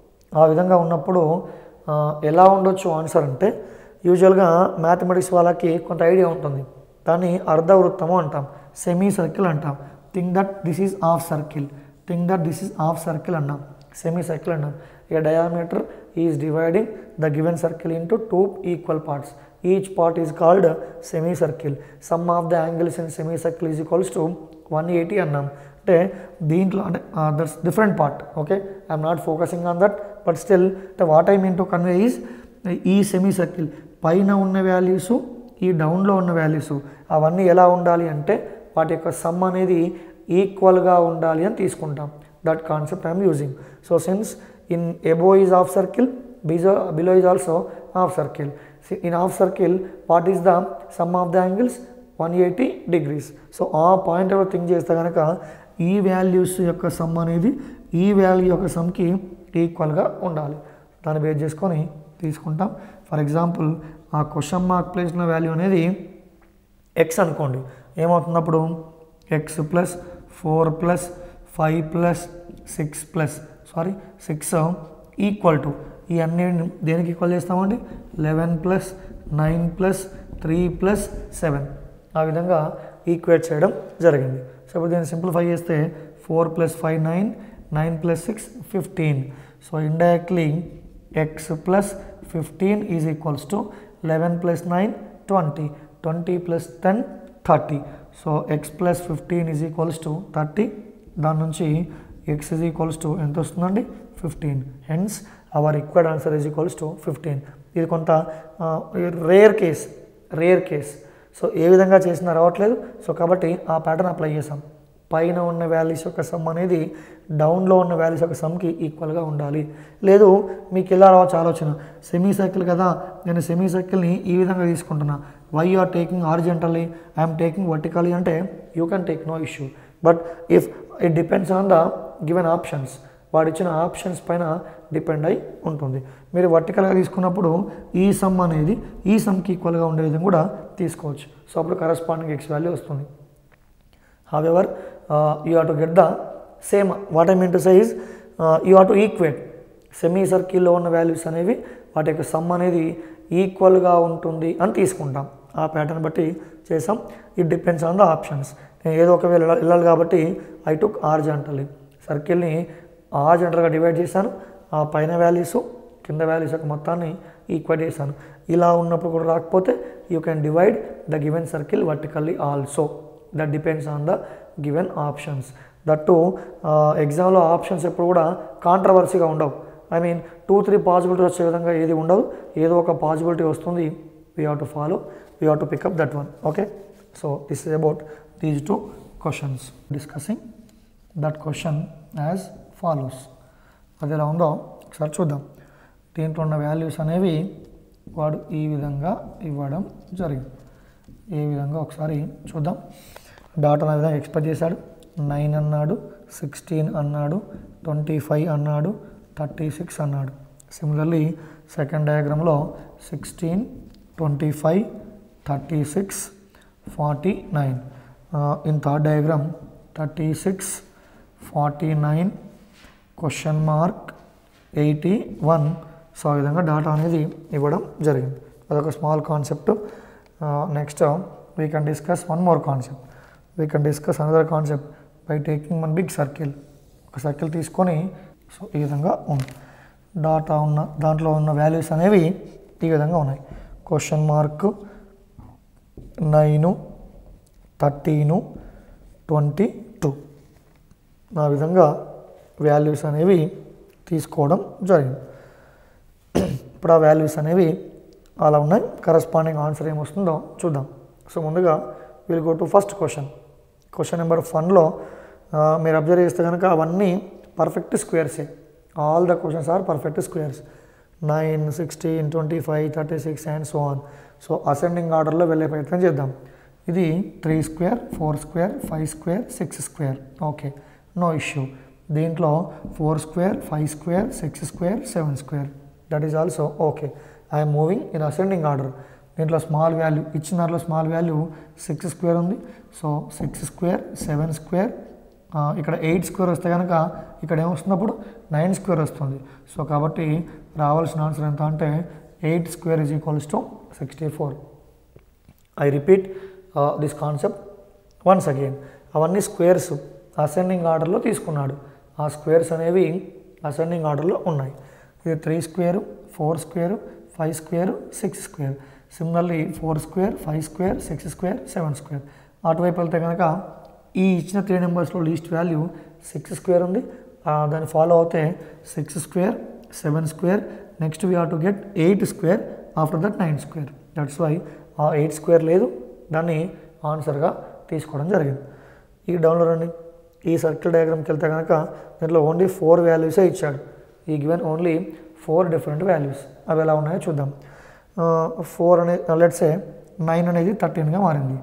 ఆ విధంగా ఉన్నప్పుడు ఆ, ఎలా ఉండొచ్చు ఆన్సర్ అంటే యూజువల్గా మ్యాథమెటిక్స్ వాళ్ళకి కొంత ఐడియా ఉంటుంది దాన్ని అర్ధవృత్తము అంటాం సెమీ సర్కిల్ అంటాం think that this is half circle think that this is half circle అన్నాం సెమీ సర్కిల్ అన్నాం a diameter is dividing the given circle into two equal parts each part is called semi circle sum of the angles in semi circle is equals to one eighty అన్నాం అంటే దీంట్లో అంటే that's different part okay I'm not focusing on that but still the what I mean to convey is ఈ semi circle పైన ఉన్న వాల్యూసు ఈ డౌన్లో ఉన్న వాల్యూస్ అవన్నీ ఎలా ఉండాలి అంటే వాటి యొక్క సమ్ అనేది ఈక్వల్గా ఉండాలి అని తీసుకుంటాం that concept I'm using so since in above is half circle బిజో below is also half circle in half circle what is the sum of the angles one eighty degrees so ఆ point ఎవరు think చేస్తే కనుక ఈ values యొక్క some అనేది ఈ value యొక్క సమ్కి ఈక్వల్గా ఉండాలి దాన్ని బేస్ చేసుకొని తీసుకుంటాం ఫర్ ఎగ్జాంపుల్ ఆ క్వశ్చన్ మార్క్ ప్లేస్న వాల్యూ అనేది ఎక్స్ అనుకోండి ఏమవుతున్నప్పుడు X plus four plus five plus six plus sorry six equal to ఈ అన్ని దేనికి ఈక్వల్ చేస్తామండి eleven plus nine plus three plus seven ఆ విధంగా ఈక్వేట్ చేయడం జరిగింది సో ఇప్పుడు దీన్ని సింప్లిఫై చేస్తే four plus five nine nine plus six fifteen so indirectly X plus fifteen is equals to eleven plus nine twenty twenty plus ten thirty so X plus fifteen is equals to thirty దాని నుంచి X is equals to ఎంత వస్తుందండి fifteen hence our equal answer is equals to fifteen ఇది కొంత rare case rare case so ఏ విధంగా చేసినా రావట్లేదు సో కాబట్టి ఆ ప్యాటర్న్ అప్లై చేసాం పైన ఉన్న వాల్యూస్ యొక్క సమ్ అనేది డౌన్లో ఉన్న వాల్యూస్ యొక్క సమ్కి ఈక్వల్గా ఉండాలి లేదు మీకు ఎలా రావచ్చు ఆలోచన సెమీ సర్కిల్ కదా నేను సెమీ సర్కిల్ని ఈ విధంగా తీసుకుంటున్నా why you are taking horizontally I'm taking vertically అంటే you can take no issue but if it depends on the given options వాడు ఇచ్చిన ఆప్షన్స్ పైన డిపెండ్ అయి ఉంటుంది మీరు వర్టికల్గా తీసుకున్నప్పుడు ఈ సమ్ అనేది ఈ సమ్కి ఈక్వల్గా ఉండే విధంగా కూడా తీసుకోవచ్చు సో అప్పుడు కరస్పాండింగ్ ఎక్స్ వాల్యూ వస్తుంది however you have to get the same what I mean to say is you have to equate semi సర్కిల్లో ఉన్న వాల్యూస్ అనేవి వాటి యొక్క సమ్ అనేది ఈక్వల్గా ఉంటుంది అని తీసుకుంటాం ఆ ప్యాటర్న్ బట్టి చేసాం it depends on the options నేను ఏదో ఒక వేళ వెళ్ళాలి కాబట్టి ఐ టుక్ ఆర్జెంటల్లీ సర్కిల్ని ఆర్జెంటల్గా డివైడ్ చేశాను ఆ పైన వాల్యూస్ కింద వాల్యూస్ యొక్క మొత్తాన్ని ఈక్వైట్ చేశాను ఇలా ఉన్నప్పుడు కూడా రాకపోతే you can divide the given circle vertically also that depends on the given options that ఎగ్జామ్లో ఆప్షన్స్ ఎప్పుడు కూడా కాంట్రవర్సీగా ఉండవు I mean two three possibility వచ్చే విధంగా ఏది ఉండదు ఏదో ఒక పాసిబిలిటీ వస్తుంది we have to follow we have to pick up that one okay so this is about these two questions discussing that question as follows అది ఎలా ఉందో ఒకసారి చూద్దాం దీంట్లో ఉన్న వాల్యూస్ అనేవి వాడు ఈ విధంగా ఇవ్వడం జరిగింది ఏ విధంగా ఒకసారి చూద్దాం డాట్ అనే విధంగా ఎక్స్పెక్ట్ చేశాడు నైన్ అన్నాడు సిక్స్టీన్ అన్నాడు ట్వంటీ ఫైవ్ అన్నాడు థర్టీ సిక్స్ అన్నాడు సిమిలర్లీ సెకండ్ డయాగ్రామ్లో sixteen twenty five thirty six forty nine in third diagram thirty six forty nine question mark eighty one so ఆ విధంగా డాటా అనేది ఇవ్వడం జరిగింది అదొక small concept next we can discuss one more concept we can discuss another concept by taking one big circle ఒక circle తీసుకొని so ఈ విధంగా ఉంది డాటా ఉన్న దాంట్లో ఉన్న వాల్యూస్ అనేవి ఈ విధంగా ఉన్నాయి question mark nine thirteen twenty two ఆ విధంగా వాల్యూస్ అనేవి తీసుకోవడం జరిగింది ఇప్పుడు ఆ వాల్యూస్ అనేవి అలా ఉన్నాయి కరస్పాండింగ్ ఆన్సర్ ఏమొస్తుందో చూద్దాం సో ముందుగా will go to first question question number వన్లో మీరు అబ్జర్వ్ చేస్తే కనుక అవన్నీ పర్ఫెక్ట్ స్క్వేర్సే all the questions are perfect squares nine sixteen twenty five thirty six and so on so ascending ఆర్డర్లో వెళ్ళే ప్రయత్నం చేద్దాం ఇది three square four square five square six square okay no issue దీంట్లో four square five square six square seven square that is also okay I'm moving in ascending order దీంట్లో small value ఇచ్చిన దాంట్లో small value six square ఉంది so six square seven square ఇక్కడ eight square వస్తే కనుక ఇక్కడ ఏమొస్తున్నప్పుడు నైన్ స్క్వేర్ వస్తుంది సో కాబట్టి రావాల్సిన ఆన్సర్ ఎంత అంటే eight square is equals to sixty four I repeat this concept once again అవన్నీ స్క్వేర్స్ అసెండింగ్ ఆర్డర్లో తీసుకున్నాడు ఆ స్క్వేర్స్ అనేవి అసెండింగ్ ఆర్డర్లో ఉన్నాయి ఇది three square four square five square six square similarly four square five square six square seven square అటువైపు వెళ్తే కనుక ఈ ఇచ్చిన త్రీ నెంబర్స్లో లీస్ట్ వాల్యూ సిక్స్ స్క్వేర్ ఉంది దాన్ని ఫాలో అవుతే six square seven square next we have to get eight square after that nine square that's why ఆ ఎయిట్ స్క్వేర్ లేదు దాన్ని ఆన్సర్గా తీసుకోవడం జరిగింది ఈ డౌన్లో రండి ఈ సర్కిల్ డయాగ్రామ్కి వెళ్తే కనుక దీంట్లో ఓన్లీ ఫోర్ వాల్యూసే ఇచ్చాడు ఈ given only four different values అవి ఎలా ఉన్నాయో చూద్దాం ఫోర్ అనే లెట్సే నైన్ అనేది థర్టీన్గా మారింది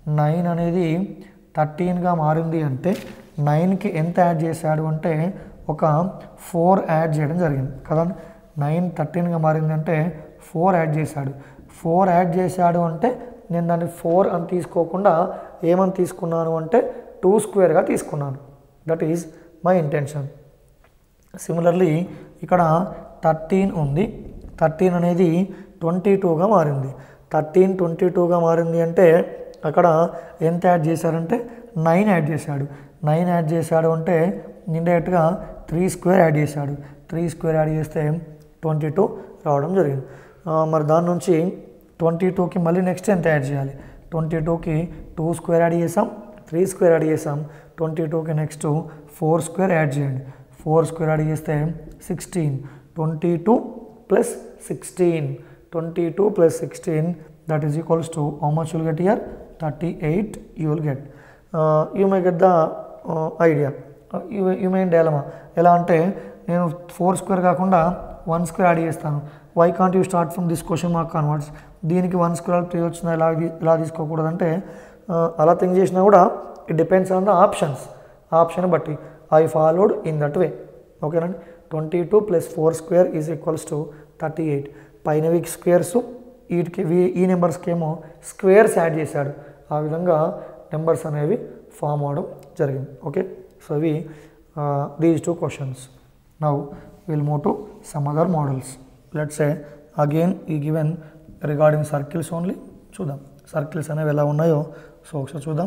నైన్ అనేది థర్టీన్గా మారింది అంటే నైన్కి ఎంత యాడ్ చేశాడు అంటే ఒక ఫోర్ యాడ్ చేయడం జరిగింది కదా నైన్ థర్టీన్గా మారింది అంటే ఫోర్ యాడ్ చేశాడు ఫోర్ యాడ్ చేశాడు అంటే నేను దాన్ని ఫోర్ అని తీసుకోకుండా ఏమని తీసుకున్నాను అంటే టూ స్క్వేర్గా తీసుకున్నాను that is my intention similarly ఇక్కడ థర్టీన్ ఉంది థర్టీన్ అనేది ట్వంటీ టూగా మారింది థర్టీన్ ట్వంటీ టూగా మారింది అంటే అక్కడ ఎంత యాడ్ చేశారంటే నైన్ యాడ్ చేశాడు నైన్ యాడ్ చేశాడు అంటే ఇండైరెక్ట్గా త్రీ స్క్వేర్ యాడ్ చేశాడు త్రీ స్క్వేర్ యాడ్ చేస్తే ట్వంటీ టూ రావడం జరిగింది ఆ, మరి దాని నుంచి ట్వంటీ టూకి మళ్ళీ నెక్స్ట్ ఎంత యాడ్ చేయాలి ట్వంటీ టూకి టూ స్క్వేర్ యాడ్ చేసాం త్రీ స్క్వేర్ యాడ్ చేసాం ట్వంటీ టూకి నెక్స్ట్ ఫోర్ స్క్వేర్ యాడ్ చేయండి ఫోర్ స్క్వేర్ యాడ్ చేస్తే sixteen twenty two plus sixteen twenty two plus sixteen that is equals to how much will get here thirty eight you will get you may get the idea you main dilemma ఎలా అంటే నేను four square కాకుండా one square add చేస్తాను why can't you start from this question mark converts దీనికి one square three వచ్చిందా ఎలా ఎలా తీసుకోకూడదంటే ఆ, అలా థింక్ చేసినా కూడా it depends on the options option బట్టి I followed in that way ఓకేనండి twenty two plus four square is equals to thirty eight పైనవి స్క్వేర్స్ వీటికి వీ- ఈ నెంబర్స్కి ఏమో స్క్వేర్స్ యాడ్ చేశాడు ఆ విధంగా నెంబర్స్ అనేవి ఫామ్ అవడం జరిగింది ఓకే సో ఇవి these two questions now will move to some other models let's a again ఈ గివెన్ రిగార్డింగ్ సర్కిల్స్ ఓన్లీ చూద్దాం సర్కిల్స్ అనేవి ఎలా ఉన్నాయో సో ఒకసారి చూద్దాం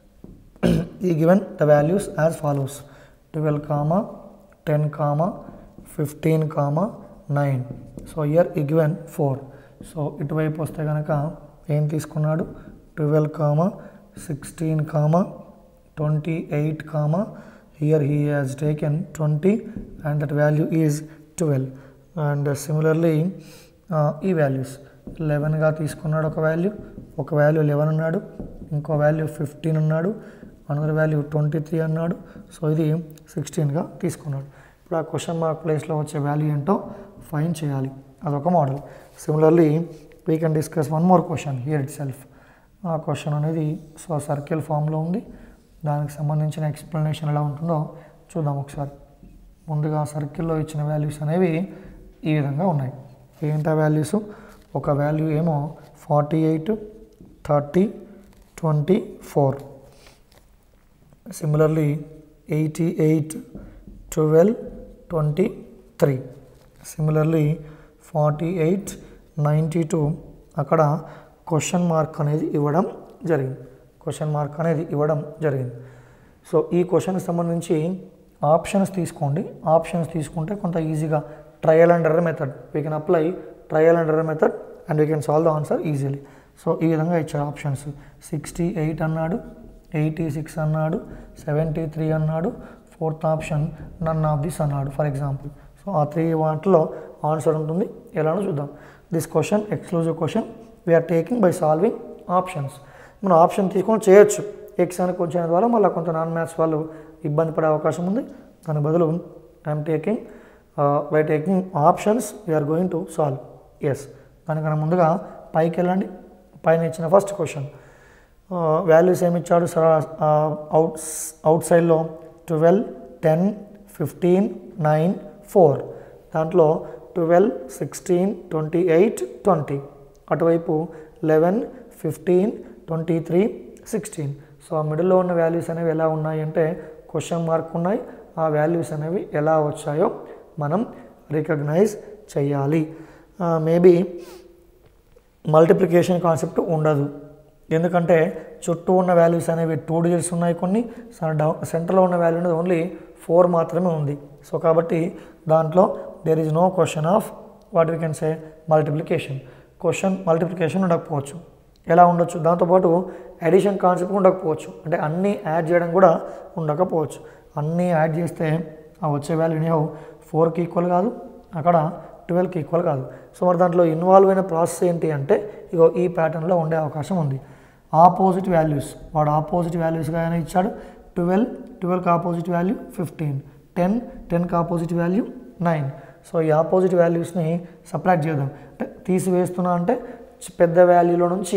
ఈ given the values as follows twelve comma ten comma fifteen comma nine so here ఈ given four so ఇటువైపు వస్తే కనుక ఏం తీసుకున్నాడు twelve comma sixteen comma twenty eight comma here he has taken twenty and that value is twelve and similarly ఈ values లెవెన్గా తీసుకున్నాడు ఒక వాల్యూ ఒక వాల్యూ లెవెన్ ఉన్నాడు ఇంకో వాల్యూ ఫిఫ్టీన్ ఉన్నాడు అనదర్ వాల్యూ ట్వంటీ త్రీ అన్నాడు సో ఇది సిక్స్టీన్గా తీసుకున్నాడు ఇప్పుడు ఆ క్వశ్చన్ మార్క్ ప్లేస్లో వచ్చే వాల్యూ ఏంటో ఫైన్ చేయాలి అదొక model similarly we can discuss one more question here itself ఆ క్వశ్చన్ అనేది సో సర్కిల్ ఫామ్లో ఉంది దానికి సంబంధించిన ఎక్స్ప్లెనేషన్ ఎలా ఉంటుందో చూద్దాం ఒకసారి ముందుగా సర్కిల్లో ఇచ్చిన వాల్యూస్ అనేవి ఈ విధంగా ఉన్నాయి ఏంటా వాల్యూస్ ఒక వాల్యూ ఏమో forty eight thirty twenty four similarly eighty eight twelve twenty three similarly forty eight ninety two అక్కడ క్వశ్చన్ మార్క్ అనేది ఇవ్వడం జరిగింది క్వశ్చన్ మార్క్ అనేది ఇవ్వడం జరిగింది సో ఈ క్వశ్చన్కి సంబంధించి ఆప్షన్స్ తీసుకోండి ఆప్షన్స్ తీసుకుంటే కొంత ఈజీగా trial and error method we can apply trial and error method and we can solve the answer easily so ఈ విధంగా ఇచ్చారు ఆప్షన్స్ సిక్స్టీ ఎయిట్ అన్నాడు ఎయిటీ సిక్స్ అన్నాడు సెవెంటీ త్రీ అన్నాడు fourth option none of this అన్నాడు for example so ఆ three వాటిలో answer ఉంటుంది ఎలానో చూద్దాం this question exclusive question we're taking by solving options మనం ఆప్షన్ తీసుకొని చేయొచ్చు ఎక్స్ అని కొంచెం ద్వారా మళ్ళీ కొంత నాన్ మ్యాథ్స్ వాళ్ళు ఇబ్బంది పడే అవకాశం ఉంది దాని బదులు I'm taking by taking options we're going to solve ఎస్ దానికన్నా ముందుగా పైకి వెళ్ళండి పైన ఇచ్చిన ఫస్ట్ క్వశ్చన్ వాల్యూస్ ఏమి ఇచ్చాడు సరా అవుట్ అవుట్ సైడ్లో twelve ten fifteen nine four దాంట్లో twelve sixteen twenty eight twenty అటువైపు eleven fifteen twenty three sixteen so ఆ మిడిల్లో ఉన్న వాల్యూస్ అనేవి ఎలా ఉన్నాయి అంటే క్వశ్చన్ మార్క్ ఉన్నాయి ఆ వాల్యూస్ అనేవి ఎలా వచ్చాయో మనం రికగ్నైజ్ చేయాలి మేబీ మల్టిప్లికేషన్ కాన్సెప్ట్ ఉండదు ఎందుకంటే చుట్టూ ఉన్న వాల్యూస్ అనేవి టూ డిజిట్స్ ఉన్నాయి కొన్ని డౌ సెంటర్లో ఉన్న వాల్యూ అనేది ఓన్లీ ఫోర్ మాత్రమే ఉంది సో కాబట్టి దాంట్లో there is no question of what we can say multiplication question multiplication ఉండకపోవచ్చు ఎలా ఉండొచ్చు దాంతోపాటు అడిషన్ కాన్సెప్ట్ ఉండకపోవచ్చు అంటే అన్నీ యాడ్ చేయడం కూడా ఉండకపోవచ్చు అన్నీ యాడ్ చేస్తే ఆ వచ్చే వాల్యూ ఎనీ ఫోర్కి ఈక్వల్ కాదు అక్కడ ట్వెల్వ్కి ఈక్వల్ కాదు సో మరి దాంట్లో ఇన్వాల్వ్ అయిన ప్రాసెస్ ఏంటి అంటే ఇగో ఈ ప్యాటర్న్లో ఉండే అవకాశం ఉంది ఆపోజిట్ వాల్యూస్ వాడు ఆపోజిట్ వాల్యూస్గా అయినా ఇచ్చాడు ట్వెల్వ్ ట్వెల్వ్కి ఆపోజిట్ వాల్యూ ఫిఫ్టీన్ టెన్ టెన్కి ఆపోజిట్ వాల్యూ నైన్ సో ఈ ఆపోజిట్ వాల్యూస్ని సపరేట్ చేద్దాం అంటే తీసివేస్తున్నా అంటే చి- పెద్ద వాల్యూలో నుంచి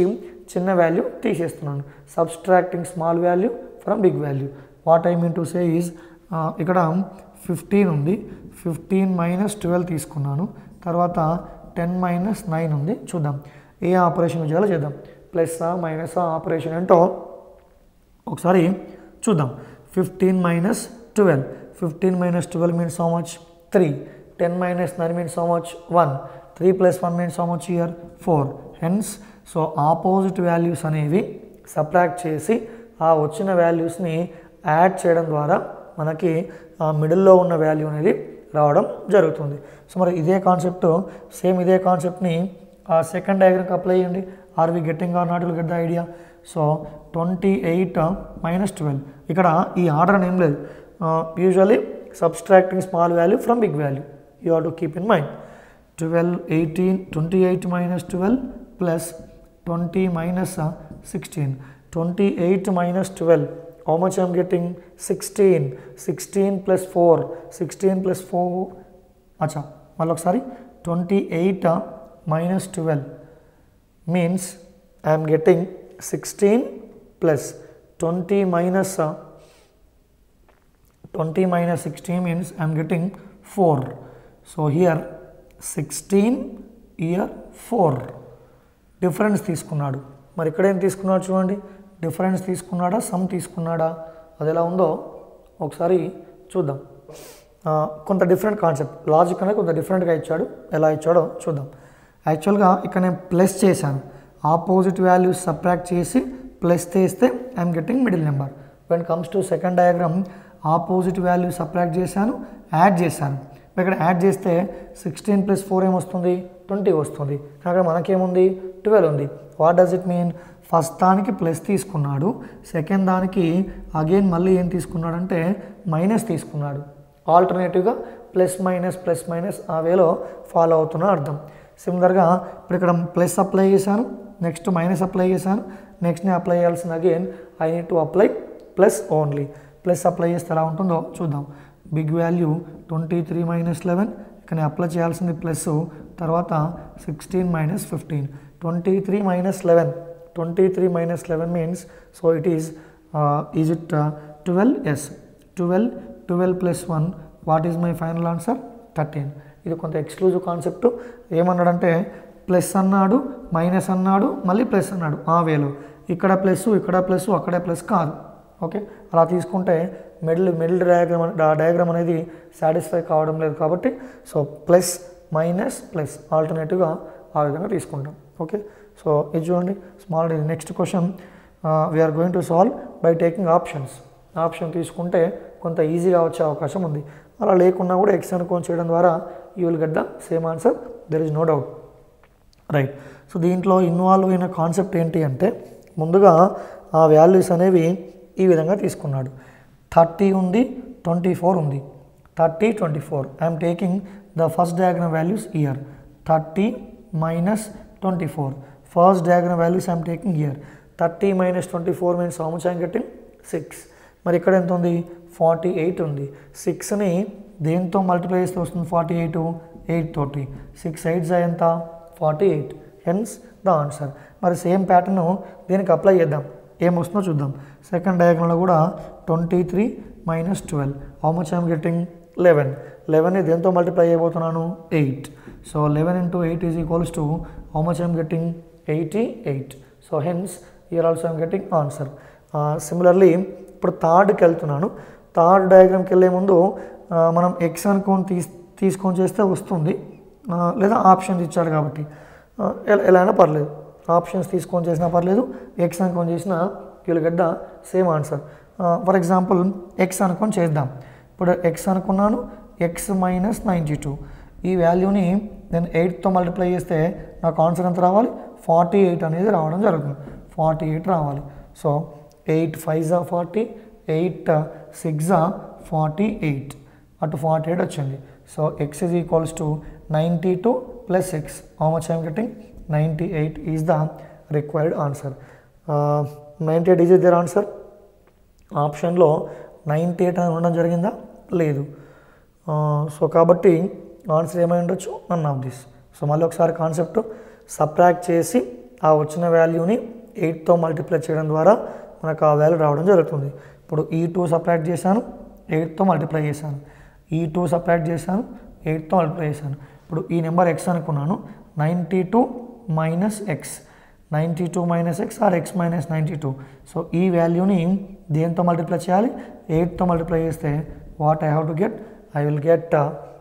చిన్న వాల్యూ తీసేస్తున్నాను subtracting small value from big value what I mean to say is ఇక్కడ ఫిఫ్టీన్ ఉంది ఫిఫ్టీన్ మైనస్ ట్వెల్వ్ తీసుకున్నాను తర్వాత టెన్ మైనస్ నైన్ ఉంది చూద్దాం ఏ ఆపరేషన్ చేయాలో చేద్దాం ప్లస్ మైనస్ ఆపరేషన్ ఏంటో ఒకసారి చూద్దాం fifteen minus twelve fifteen minus twelve means how much three ten minus nine means how much one three plus one means how much here four hence so opposite values అనేవి subtract చేసి ఆ వచ్చిన వాల్యూస్ని add చేయడం ద్వారా మనకి ఆ మిడిల్లో ఉన్న వాల్యూ అనేది రావడం జరుగుతుంది సో మరి ఇదే కాన్సెప్ట్ సేమ్ ఇదే కాన్సెప్ట్ని ఆ సెకండ్ డయాగ్రామ్కి అప్లై చేయండి are we getting or not will get the idea so twenty eight minus twelve ఇక్కడ ఈ ఆర్డర్ అని ఏం లేదు usually subtracting small value from big value you are to keep in mind twelve eighteen twenty eight minus twelve plus twenty minus sixteen twenty eight minus twelve how much I'm getting sixteen sixteen plus four sixteen plus four అచ్చా మళ్ళీ ఒకసారి twenty eight minus twelve means I'm getting sixteen plus twenty minus twenty minus sixteen means I'm getting four so here sixteen here four difference తీసుకున్నాడు మరి ఇక్కడ ఏం తీసుకున్నాడు చూడండి difference తీసుకున్నాడా some తీసుకున్నాడా అది ఎలా ఉందో ఒకసారి చూద్దాం ఆ, కొంత డిఫరెంట్ కాన్సెప్ట్ లాజిక్ అనేది కొంత డిఫరెంట్గా ఇచ్చాడు ఎలా ఇచ్చాడో చూద్దాం యాక్చువల్గా ఇక్కడ నేను ప్లస్ చేశాను ఆపోజిట్ వాల్యూస్ సబ్ట్రాక్ట్ చేసి ప్లస్ చేస్తే I'm getting middle number when comes to second diagram opposite value subtract చేశాను యాడ్ చేశాను ఇక్కడ యాడ్ చేస్తే సిక్స్టీన్ ప్లస్ ఫోర్ ఏమొస్తుంది ట్వంటీ వస్తుంది అక్కడ మనకేముంది ట్వెల్వ్ ఉంది what does it mean first దానికి ప్లస్ తీసుకున్నాడు సెకండ్ దానికి అగైన్ మళ్ళీ ఏం తీసుకున్నాడంటే మైనస్ తీసుకున్నాడు ఆల్టర్నేటివ్గా ప్లస్ మైనస్ ప్లస్ మైనస్ ఆ వేలో ఫాలో అవుతున్న అర్థం సిమిలర్గా ఇప్పుడు ఇక్కడ ప్లస్ అప్లై చేశాను నెక్స్ట్ మైనస్ అప్లై చేశాను నెక్స్ట్ నేను అప్లై చేయాల్సిన again I need to apply plus only plus apply చేస్తే ఎలా ఉంటుందో చూద్దాం big value twenty three minus eleven ఇక్కడ నేను అప్లై చేయాల్సింది ప్లస్ తర్వాత sixteen minus fifteen twenty three minus eleven twenty three minus eleven means so it is is it twelve yes twelve twelve plus one what is my final answer thirteen ఇది కొంత exclusive concept ఏమన్నాడంటే plus అన్నాడు minus అన్నాడు మళ్ళీ plus అన్నాడు ఆ వేలో ఇక్కడ ప్లస్ ఇక్కడ ప్లస్ అక్కడే ప్లస్ కాదు ఓకే అలా తీసుకుంటే మిడిల్ మిడిల్ డయాగ్రామ్ డయాగ్రామ్ అనేది సాటిస్ఫై కావడం లేదు కాబట్టి సో ప్లస్ మైనస్ ప్లస్ ఆల్టర్నేటివ్గా ఆ విధంగా తీసుకుంటాం ఓకే సో ఇది చూడండి small next question we're going to solve by taking options option తీసుకుంటే కొంత ఈజీగా వచ్చే అవకాశం ఉంది అలా లేకున్నా కూడా ఎక్స్ అనుకోని చేయడం ద్వారా you will get the same answer there is no doubt right so దీంట్లో ఇన్వాల్వ్ అయిన కాన్సెప్ట్ ఏంటి అంటే ముందుగా ఆ వాల్యూస్ అనేవి ఈ విధంగా తీసుకున్నాడు థర్టీ ఉంది ట్వంటీ ఫోర్ ఉంది thirty twenty four I'm taking the first diagram values here thirty minus twenty four first diagram values I'm taking here thirty minus twenty four means how much I'm getting six మరి ఇక్కడ ఎంత ఉంది forty eight ఉంది సిక్స్ని దేంతో multiply చేస్తే వస్తుంది forty eight eight తోటి six eights ఎంత forty eight hence the answer మరి సేమ్ ప్యాటర్న్ దీనికి అప్లై చేద్దాం ఏమొస్తుందో చూద్దాం సెకండ్ డయాగ్రామ్లో కూడా twenty three minus twelve how much I'm getting eleven లెవెన్ని దేంతో మల్టిప్లై చేయబోతున్నాను eight so eleven into eight is equals to how much I'm getting eighty eight so hence here also I'm getting answer similarly ఇప్పుడు థర్డ్కి వెళ్తున్నాను third డయాగ్రామ్కి వెళ్ళే ముందు ఆ, మనం ఎక్స్ అనుకోని తీస్ తీసుకొని చేస్తే వస్తుంది ఆ, లేదా ఆప్షన్స్ ఇచ్చాడు కాబట్టి ఆ, ఎలా ఎలా అయినా పర్లేదు ఆప్షన్స్ తీసుకొని చేసినా పర్లేదు ఎక్స్ అనుకొని చేసినా వీళ్ళు గడ్డ same answer for example x అనుకొని చేద్దాం ఇప్పుడు ఎక్స్ అనుకున్నాను ఎక్స్ మైనస్ నైంటీ టూ ఈ వాల్యూని నేను ఎయిట్తో మల్టిప్లై చేస్తే నాకు ఆన్సర్ ఎంత రావాలి ఫార్టీ ఎయిట్ అనేది రావడం జరుగుతుంది ఫార్టీ ఎయిట్ రావాలి సో ఎయిట్ ఫైవ్ జా ఫార్టీ ఎయిట్ సిక్స్ జా ఫార్టీ ఎయిట్ అటు ఫార్టీ ఎయిట్ వచ్చింది so x is equals to ninety two plus x how much I'm getting ninety eight is the required answer ninety eight is the answer ఆప్షన్లో ninety eight అని ఉండడం జరిగిందా లేదు so కాబట్టి answer ఏమై ఉండొచ్చు నన్ ఆఫ్ దిస్ సో మళ్ళీ ఒకసారి కాన్సెప్ట్ సబ్ట్రాక్ట్ చేసి ఆ వచ్చిన వాల్యూని ఎయిట్తో మల్టిప్లై చేయడం ద్వారా మనకు ఆ వాల్యూ రావడం జరుగుతుంది ఇప్పుడు ఈ టూ సపరేట్ చేశాను ఎయిట్తో మల్టిప్లై చేశాను ఈ టూ సపరేట్ చేశాను ఎయిట్తో మల్టిప్లై చేశాను ఇప్పుడు ఈ నెంబర్ ఎక్స్ అనుకున్నాను ninety two minus x ninety two minus x or x minus ninety two so ఈ వాల్యూని దేంతో మల్టిప్లై చేయాలి ఎయిట్తో మల్టిప్లై చేస్తే what I have to get I will get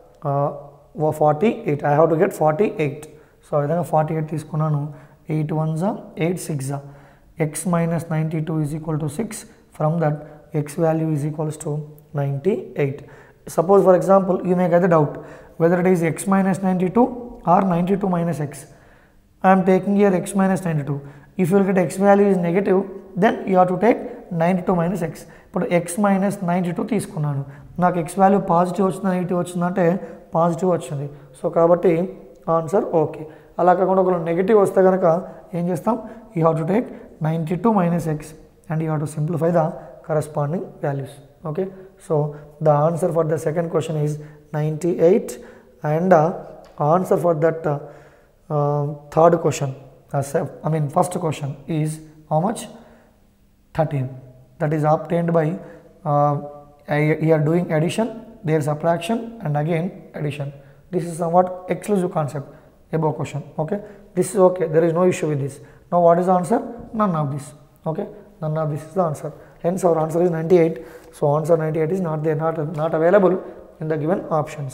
forty eight I have to get forty eight so ఆ విధంగా forty eight తీసుకున్నాను eight one జా ఎయిట్ సిక్స్ జా x minus ninety two is equal to six from that x value is equals to ninety eight suppose for example you make అయితే doubt whether it is x minus ninety two or ninety two minus x I am taking here x minus 92. If you will get x value is negative, then you have to take 92 minus x. ఇప్పుడు x minus ninety two తీసుకున్నాను నాకు x value positive వచ్చిందా negative వచ్చిందంటే positive వచ్చింది so కాబట్టి answer okay అలా కాకుండా ఒకవేళ నెగిటివ్ వస్తే కనుక ఏం చేస్తాం you have to take ninety two minus x and you have to simplify the corresponding values okay so the answer for the second question is ninety eight and answer for that uh, third question uh, se- i mean first question is how much 13 that is obtained by uh, I- here doing addition there subtraction and again addition this is somewhat exclusive concept above question okay this is okay there is no issue with this now what is the answer none of this okay none of this is the answer hence our answer is 98 so answer 98 is not there not not available in the given options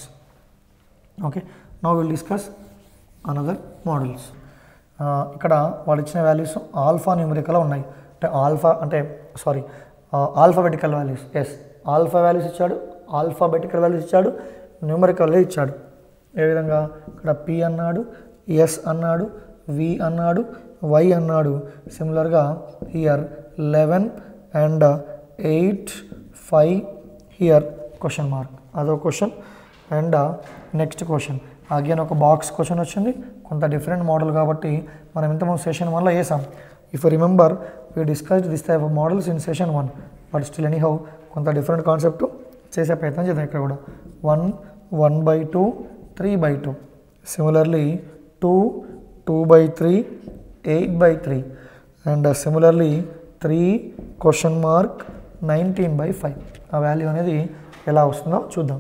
okay now will discuss another models ఇక్కడ వాడు ఇచ్చిన values alpha numerical ఉన్నాయి అంటే alpha అంటే sorry alphabetical values yes alpha values ఇచ్చాడు alphabetical values ఇచ్చాడు numerical ఇచ్చాడు ఏ విధంగా ఇక్కడ పి అన్నాడు ఎస్ అన్నాడు వి అన్నాడు వై అన్నాడు సిమిలర్గా here eleven and eight five here question mark అదో question and next question again ఒక బాక్స్ క్వశ్చన్ వచ్చింది కొంత డిఫరెంట్ మోడల్ కాబట్టి మనం ఇంతకుముందు సెషన్ వన్లో వేసాం if you remember we discussed this type of models in session one but still anyhow కొంత డిఫరెంట్ కాన్సెప్ట్ చేసే ప్రయత్నం చేద్దాం ఇక్కడ కూడా one one by two three by two similarly two two by three eight by three and similarly three question mark nineteen by five ఆ value అనేది ఎలా వస్తుందో చూద్దాం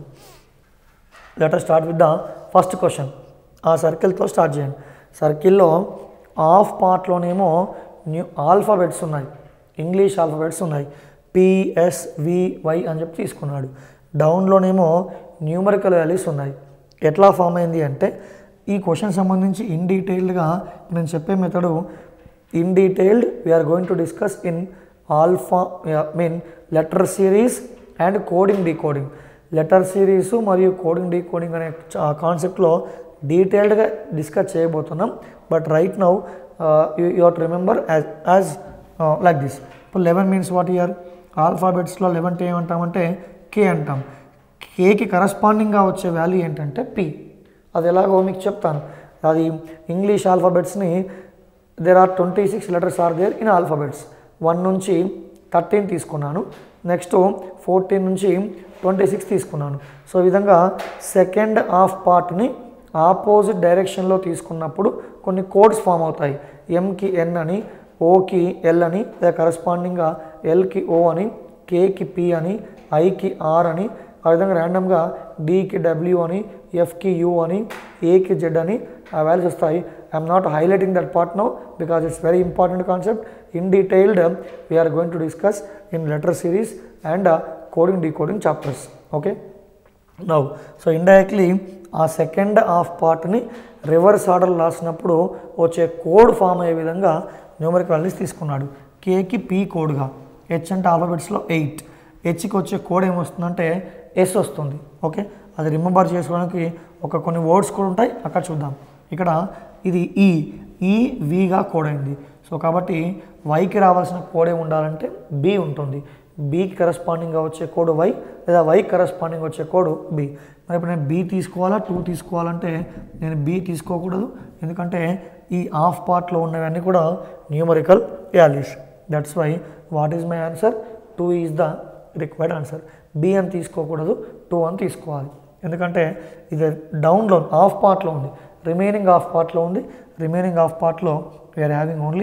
letter start with the first question ఆ సర్కిల్తో స్టార్ట్ చేయండి సర్కిల్లో half పార్ట్లోనేమో new alphabets ఉన్నాయి ఇంగ్లీష్ ఆల్ఫాబెట్స్ ఉన్నాయి పిఎస్వివై అని చెప్పి తీసుకున్నాడు డౌన్లోనేమో న్యూమరికల్ వాల్యూస్ ఉన్నాయి ఎట్లా ఫామ్ అయింది అంటే ఈ క్వశ్చన్ సంబంధించి ఇన్ డీటెయిల్డ్గా నేను చెప్పే method in detailed we're going to discuss in alpha mean letter series and coding decoding letter series మరియు కోడింగ్ డీకోడింగ్ అనే కాన్సెప్ట్లో డీటెయిల్డ్గా డిస్కస్ చేయబోతున్నాం but right now you you to remember as as like this ఇప్పుడు eleven means what here ఆల్ఫాబెట్స్లో eleven ఏమంటామంటే K అంటాం కేకి కరస్పాండింగ్గా వచ్చే వాల్యూ ఏంటంటే పి అది ఎలాగో మీకు చెప్తాను అది ఇంగ్లీష్ ఆల్ఫాబెట్స్ని there are twenty six letters are there in alphabets one నుంచి థర్టీన్ తీసుకున్నాను నెక్స్ట్ ఫోర్టీన్ నుంచి ట్వంటీ సిక్స్ తీసుకున్నాను సో ఈ విధంగా సెకండ్ హాఫ్ పార్ట్ని ఆపోజిట్ డైరెక్షన్లో తీసుకున్నప్పుడు కొన్ని కోడ్స్ ఫామ్ అవుతాయి ఎంకి ఎన్ అని ఓకి ఎల్ అని లేదా కరస్పాండింగ్గా ఎల్కి ఓ అని కేకి పి అని ఐకి ఆర్ అని ఆ విధంగా ర్యాండమ్గా డికి డబ్ల్యూ అని ఎఫ్కి యూ అని ఏకి జెడ్ అని ఆ వాల్యూస్ వస్తాయి I'm not highlighting that part now because it's very important concept in detailed we're going to discuss in letter series and coding decoding chapters okay now so indirectly ఆ second half పార్ట్ని reverse order రాసినప్పుడు వచ్చే code form అయ్యే విధంగా numeric values తీసుకున్నాడు కేకి P కోడ్గా H అంటే ఆల్ఫాబెట్స్లో eight హెచ్కి వచ్చే code ఏమొస్తుందంటే ఎస్ వస్తుంది ఓకే అది రిమెంబర్ చేసుకోవడానికి ఒక కొన్ని వర్డ్స్ కూడా ఉంటాయి అక్కడ చూద్దాం ఇక్కడ ఇది ఈ ఈ విగా కోడ్ అయింది సో కాబట్టి వైకి రావాల్సిన కోడ్ ఏమి ఉండాలంటే బి ఉంటుంది బీకి కరస్పాండింగ్గా వచ్చే కోడ్ వై లేదా వై కరస్పాండింగ్ వచ్చే కోడ్ బి మరి ఇప్పుడు నేను బి తీసుకోవాలా టూ తీసుకోవాలంటే నేను బి తీసుకోకూడదు ఎందుకంటే ఈ హాఫ్ పార్ట్లో ఉన్నవన్నీ కూడా numerical values that's why what is my answer two is the required answer B అని తీసుకోకూడదు టూ అని తీసుకోవాలి ఎందుకంటే ఇది డౌన్లో హాఫ్ పార్ట్లో ఉంది రిమైనింగ్ హాఫ్ పార్ట్లో ఉంది రిమైనింగ్ హాఫ్ పార్ట్లో we're having only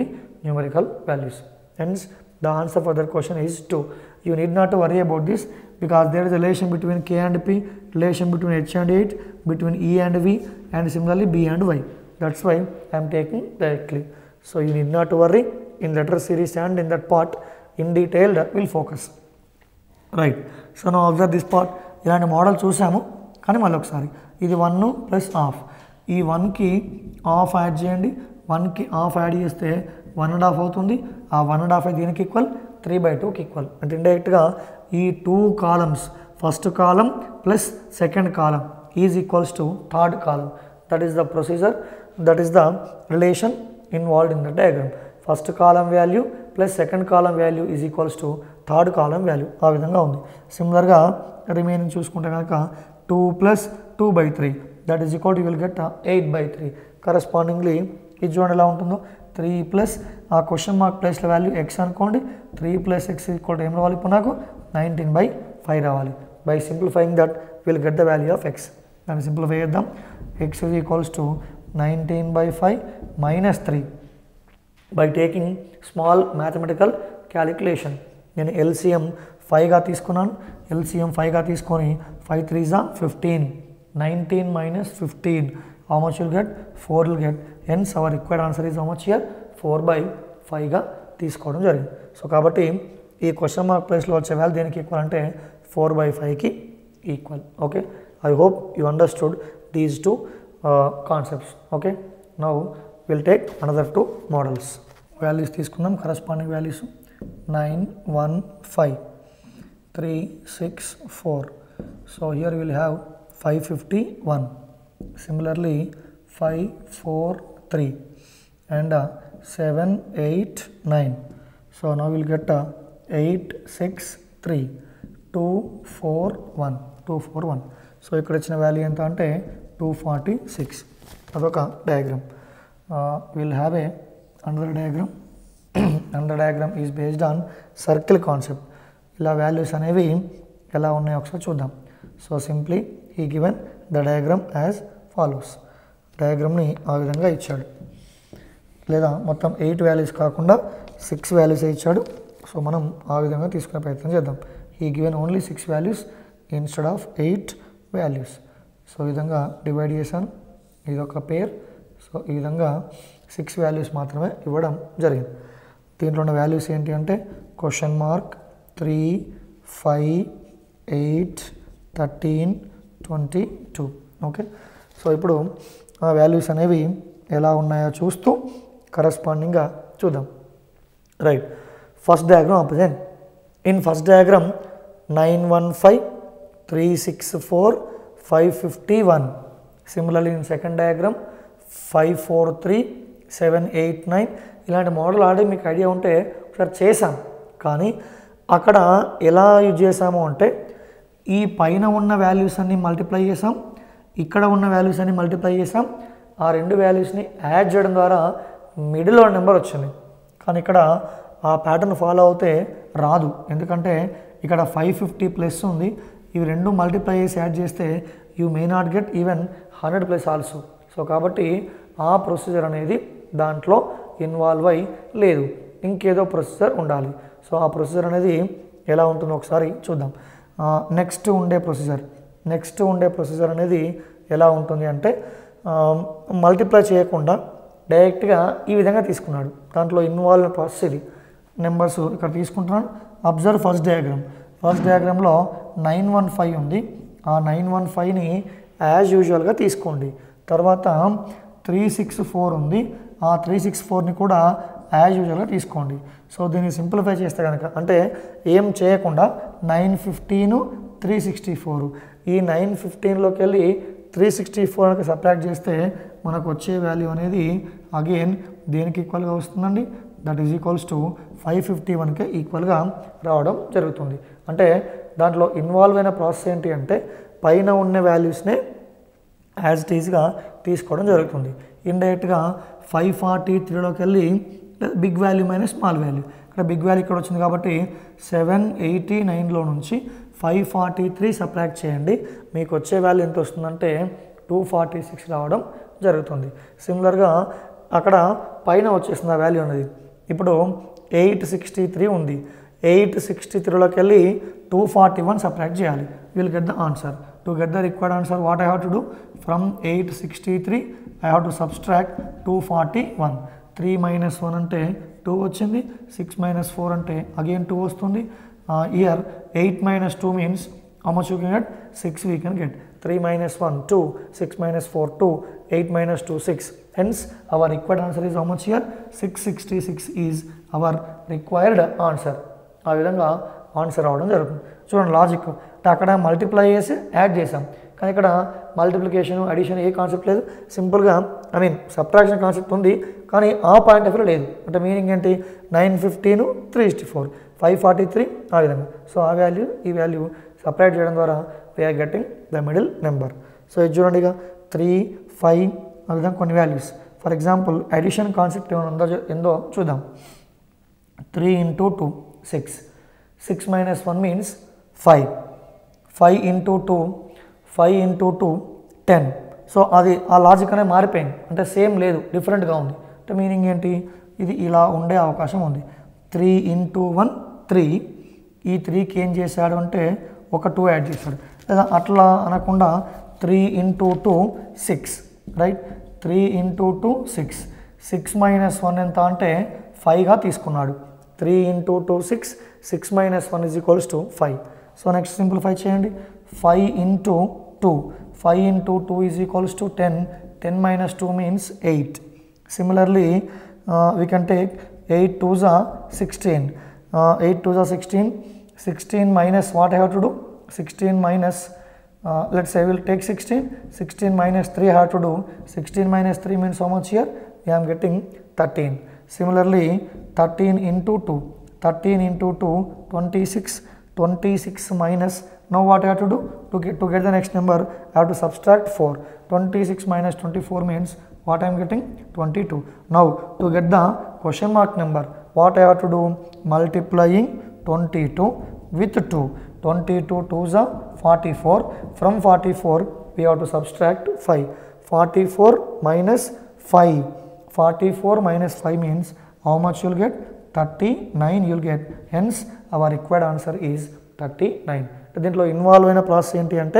numerical values. Hence, the answer for that question is 2. You need not to worry about this because there is a relation between k and p, relation between h and 8, between e and v, and similarly b and y. That's why I am taking directly. So, you need not to worry in letter series and in that part in detail that will focus. Right so నా observe this part ఇలాంటి model చూసాము కానీ మళ్ళీ ఒకసారి ఇది one plus half ఈ వన్కి half add చేయండి వన్కి హాఫ్ యాడ్ చేస్తే వన్ అండ్ హాఫ్ అవుతుంది ఆ వన్ అండ్ హాఫ్ దీనికి ఈక్వల్ త్రీ బై టూకి ఈక్వల్ అంటే ఇండైరెక్ట్గా ఈ two columns first column plus second column is equals to third column that is the procedure that is the relation involved in the diagram first column value plus second column value is equals to third column value ఆ విధంగా ఉంది సిమిలర్గా remaining చూసుకుంటే కనుక two plus two by three that is equal to will get eight by three correspondingly ఇది చూడండి ఎలా ఉంటుందో త్రీ ప్లస్ ఆ క్వశ్చన్ మార్క్ ప్లేస్ల వాల్యూ ఎక్స్ అనుకోండి three plus x equal to ఏం రావాలి ఇప్పుడు నాకు నైన్టీన్ బై ఫైవ్ రావాలి by simplifying that will get the value of x దాన్ని సింప్లిఫై చేద్దాం x is equals to nineteen by five minus three by taking small mathematical calculation నేను LCM ఫైవ్గా తీసుకున్నాను ఎల్సిఎం ఫైవ్గా తీసుకొని ఫైవ్ త్రీ జా fifteen nineteen minus fifteen how much will get four will get hence our required answer is how much here four by ఫైవ్గా తీసుకోవడం జరిగింది so కాబట్టి ఈ క్వశ్చన్ మార్క్ ప్లేస్లో వచ్చే వాల్యూ దేనికి ఈక్వల్ అంటే ఫోర్ బై ఫైవ్కి equal okay I hope you understood these two concepts okay now will take another two models values తీసుకుందాం corresponding values nine one five three six four so here will have five fifty one similarly five four three and seven eight nine so now will get eight six three two four one two four one so ఇక్కడ ఇచ్చిన వాల్యూ ఎంత అంటే two forty six అదొక diagram will have a under diagram under diagram is based on circle concept ఇలా values అనేవి ఎలా ఉన్నాయో ఒకసారి చూద్దాం సో సింప్లీ ఈ given the diagram as follows డయాగ్రామ్ని ఆ విధంగా ఇచ్చాడు లేదా మొత్తం ఎయిట్ వాల్యూస్ కాకుండా సిక్స్ వాల్యూస్ ఇచ్చాడు సో మనం ఆ విధంగా తీసుకునే ప్రయత్నం చేద్దాం ఈ given only six values instead of eight values so ఈ విధంగా డివైడ్ చేశాను ఇది ఒక పేర్ సో ఈ విధంగా సిక్స్ వాల్యూస్ మాత్రమే ఇవ్వడం జరిగింది దీంట్లో ఉన్న వాల్యూస్ ఏంటి అంటే question mark three five eight thirteen twenty two okay so ఇప్పుడు ఆ వాల్యూస్ అనేవి ఎలా ఉన్నాయో చూస్తూ కరస్పాండింగ్గా చూద్దాం right first diagram opposite in first diagram nine one five three six four five fifty one similarly in second diagram five four three seven eight nine ఇలాంటి model already మీకు ఐడియా ఉంటే ఒకసారి చేశాం కానీ అక్కడ ఎలా యూజ్ చేసాము అంటే ఈ పైన ఉన్న వాల్యూస్ అన్ని మల్టిప్లై చేసాం ఇక్కడ ఉన్న వాల్యూస్ అన్ని మల్టిప్లై చేసాం ఆ రెండు వాల్యూస్ని యాడ్ చేయడం ద్వారా మిడిల్లో నెంబర్ వచ్చింది కానీ ఇక్కడ ఆ ప్యాటర్న్ ఫాలో అవుతే రాదు ఎందుకంటే ఇక్కడ ఫైవ్ ఫిఫ్టీ ప్లస్ ఉంది ఇవి రెండు మల్టిప్లై చేసి యాడ్ చేస్తే you may not get even hundred plus also so కాబట్టి ఆ ప్రొసీజర్ అనేది దాంట్లో ఇన్వాల్వ్ అయి లేదు ఇంకేదో ప్రొసీజర్ ఉండాలి సో ఆ ప్రొసీజర్ అనేది ఎలా ఉంటుందో ఒకసారి చూద్దాం నెక్స్ట్ ఉండే ప్రొసీజర్ నెక్స్ట్ ఉండే ప్రొసీజర్ అనేది ఎలా ఉంటుంది అంటే మల్టిప్లై చేయకుండా డైరెక్ట్గా ఈ విధంగా తీసుకున్నాడు దాంట్లో ఇన్వాల్వ్ ప్రాసెస్ ఇది నెంబర్స్ ఇక్కడ తీసుకుంటున్నాను అబ్జర్వ్ ఫస్ట్ డయాగ్రామ్ ఫస్ట్ డయాగ్రామ్లో నైన్ వన్ ఫైవ్ ఉంది ఆ నైన్ వన్ ఫైవ్ని యాజ్ యూజువల్గా తీసుకోండి తర్వాత త్రీ సిక్స్ ఫోర్ ఉంది ఆ త్రీ సిక్స్ ఫోర్ని కూడా యాజ్ యూజువల్గా తీసుకోండి సో దీన్ని సింప్లిఫై చేస్తే కనుక అంటే ఏం చేయకుండా nine fifteen three sixty four ఈ నైన్ ఫిఫ్టీన్లోకి వెళ్ళి త్రీ సిక్స్టీ ఫోర్కి సబ్ట్రాక్ట్ చేస్తే మనకు వచ్చే వాల్యూ అనేది అగైన్ దేనికి ఈక్వల్గా వస్తుందండి that is equals to five fifty వన్కే ఈక్వల్గా రావడం జరుగుతుంది అంటే దాంట్లో ఇన్వాల్వ్ అయిన ప్రాసెస్ ఏంటి అంటే పైన ఉన్న వాల్యూస్నే యాజ్ ఇట్ ఈజ్గా తీసుకోవడం జరుగుతుంది ఇండైరెక్ట్గా ఫైవ్ ఫార్టీ త్రీలోకి వెళ్ళి big value minus small value ఇక్కడ బిగ్ వాల్యూ ఇక్కడ వచ్చింది కాబట్టి సెవెన్ ఎయిటీ నైన్లో నుంచి ఫైవ్ ఫార్టీ త్రీ సబ్ట్రాక్ట్ చేయండి మీకు వచ్చే వాల్యూ ఎంత వస్తుందంటే టూ ఫార్టీ సిక్స్ రావడం జరుగుతుంది సిమిలర్గా అక్కడ పైన వచ్చేసింది ఆ వాల్యూ అనేది ఇప్పుడు ఎయిట్ సిక్స్టీ త్రీ ఉంది ఎయిట్ సిక్స్టీ త్రీలోకి వెళ్ళి టూ ఫార్టీ వన్ సబ్ట్రాక్ట్ చేయాలి will get the answer to get the required answer what I have to do from eight sixty three I have to subtract two forty one three minus one అంటే two వచ్చింది six minus four అంటే again two వస్తుంది here eight minus two means how much you can get 6 we can get 3 minus 1 2 6 minus 4 2 8 minus 2 6 hence our required answer is how much here 666 is our required answer ఆ విధంగా answer అవడం జరుగుతుంది చూడండి logic అక్కడ multiply చేసి add చేసాం కానీ ఇక్కడ మల్టిప్లికేషన్ అడిషన్ ఏ కాన్సెప్ట్ లేదు సింపుల్గా ఐ మీన్ సబ్ట్రాక్షన్ కాన్సెప్ట్ ఉంది కానీ ఆ పాయింట్ ఆఫ్ వ్యూ లేదు అంటే మీనింగ్ ఏంటి nine fifteen three sixty four five forty three ఆ విధంగా సో ఆ వాల్యూ ఈ వాల్యూ సపరేట్ చేయడం ద్వారా we're getting the middle number so ఇది చూడండి ఇక త్రీ ఫైవ్ ఆ విధంగా కొన్ని values for example addition concept ఏమైనా ఉందో ఎందో చూద్దాం three into two six six minus one means five five into two five into two ten so అది ఆ లాజిక్ అనేది మారిపోయింది అంటే సేమ్ లేదు డిఫరెంట్గా ఉంది అంటే మీనింగ్ ఏంటి ఇది ఇలా ఉండే అవకాశం ఉంది త్రీ ఇంటూ వన్ త్రీ ఈ త్రీకి ఏం చేశాడు అంటే ఒక టూ యాడ్ చేశాడు లేదా అట్లా అనకుండా three into two six right three into two six six minus one ఎంత అంటే ఫైవ్గా తీసుకున్నాడు three into two six six minus one is equals to five so next simplify చేయండి five into two five into two is equals to ten ten minus two means eight similarly we can take eight two జా sixteen eight two జా sixteen sixteen minus what I have to do sixteen minus let's I will take sixteen sixteen minus three have to do sixteen minus three means how much here I am getting thirteen similarly thirteen into two thirteen into two twenty six twenty six minus no what have to do to get to get the next number have to subtract four twenty six minus twenty four means what I am getting 22 now to get the question mark number what I have to do multiplying 22 with 2 22 2s are 44 from 44 we have to subtract 5 44 minus 5 44 minus 5 means how much you'll get 39 you'll get hence our required answer is 39 దీంట్లో involve అయిన process ఏంటి అంటే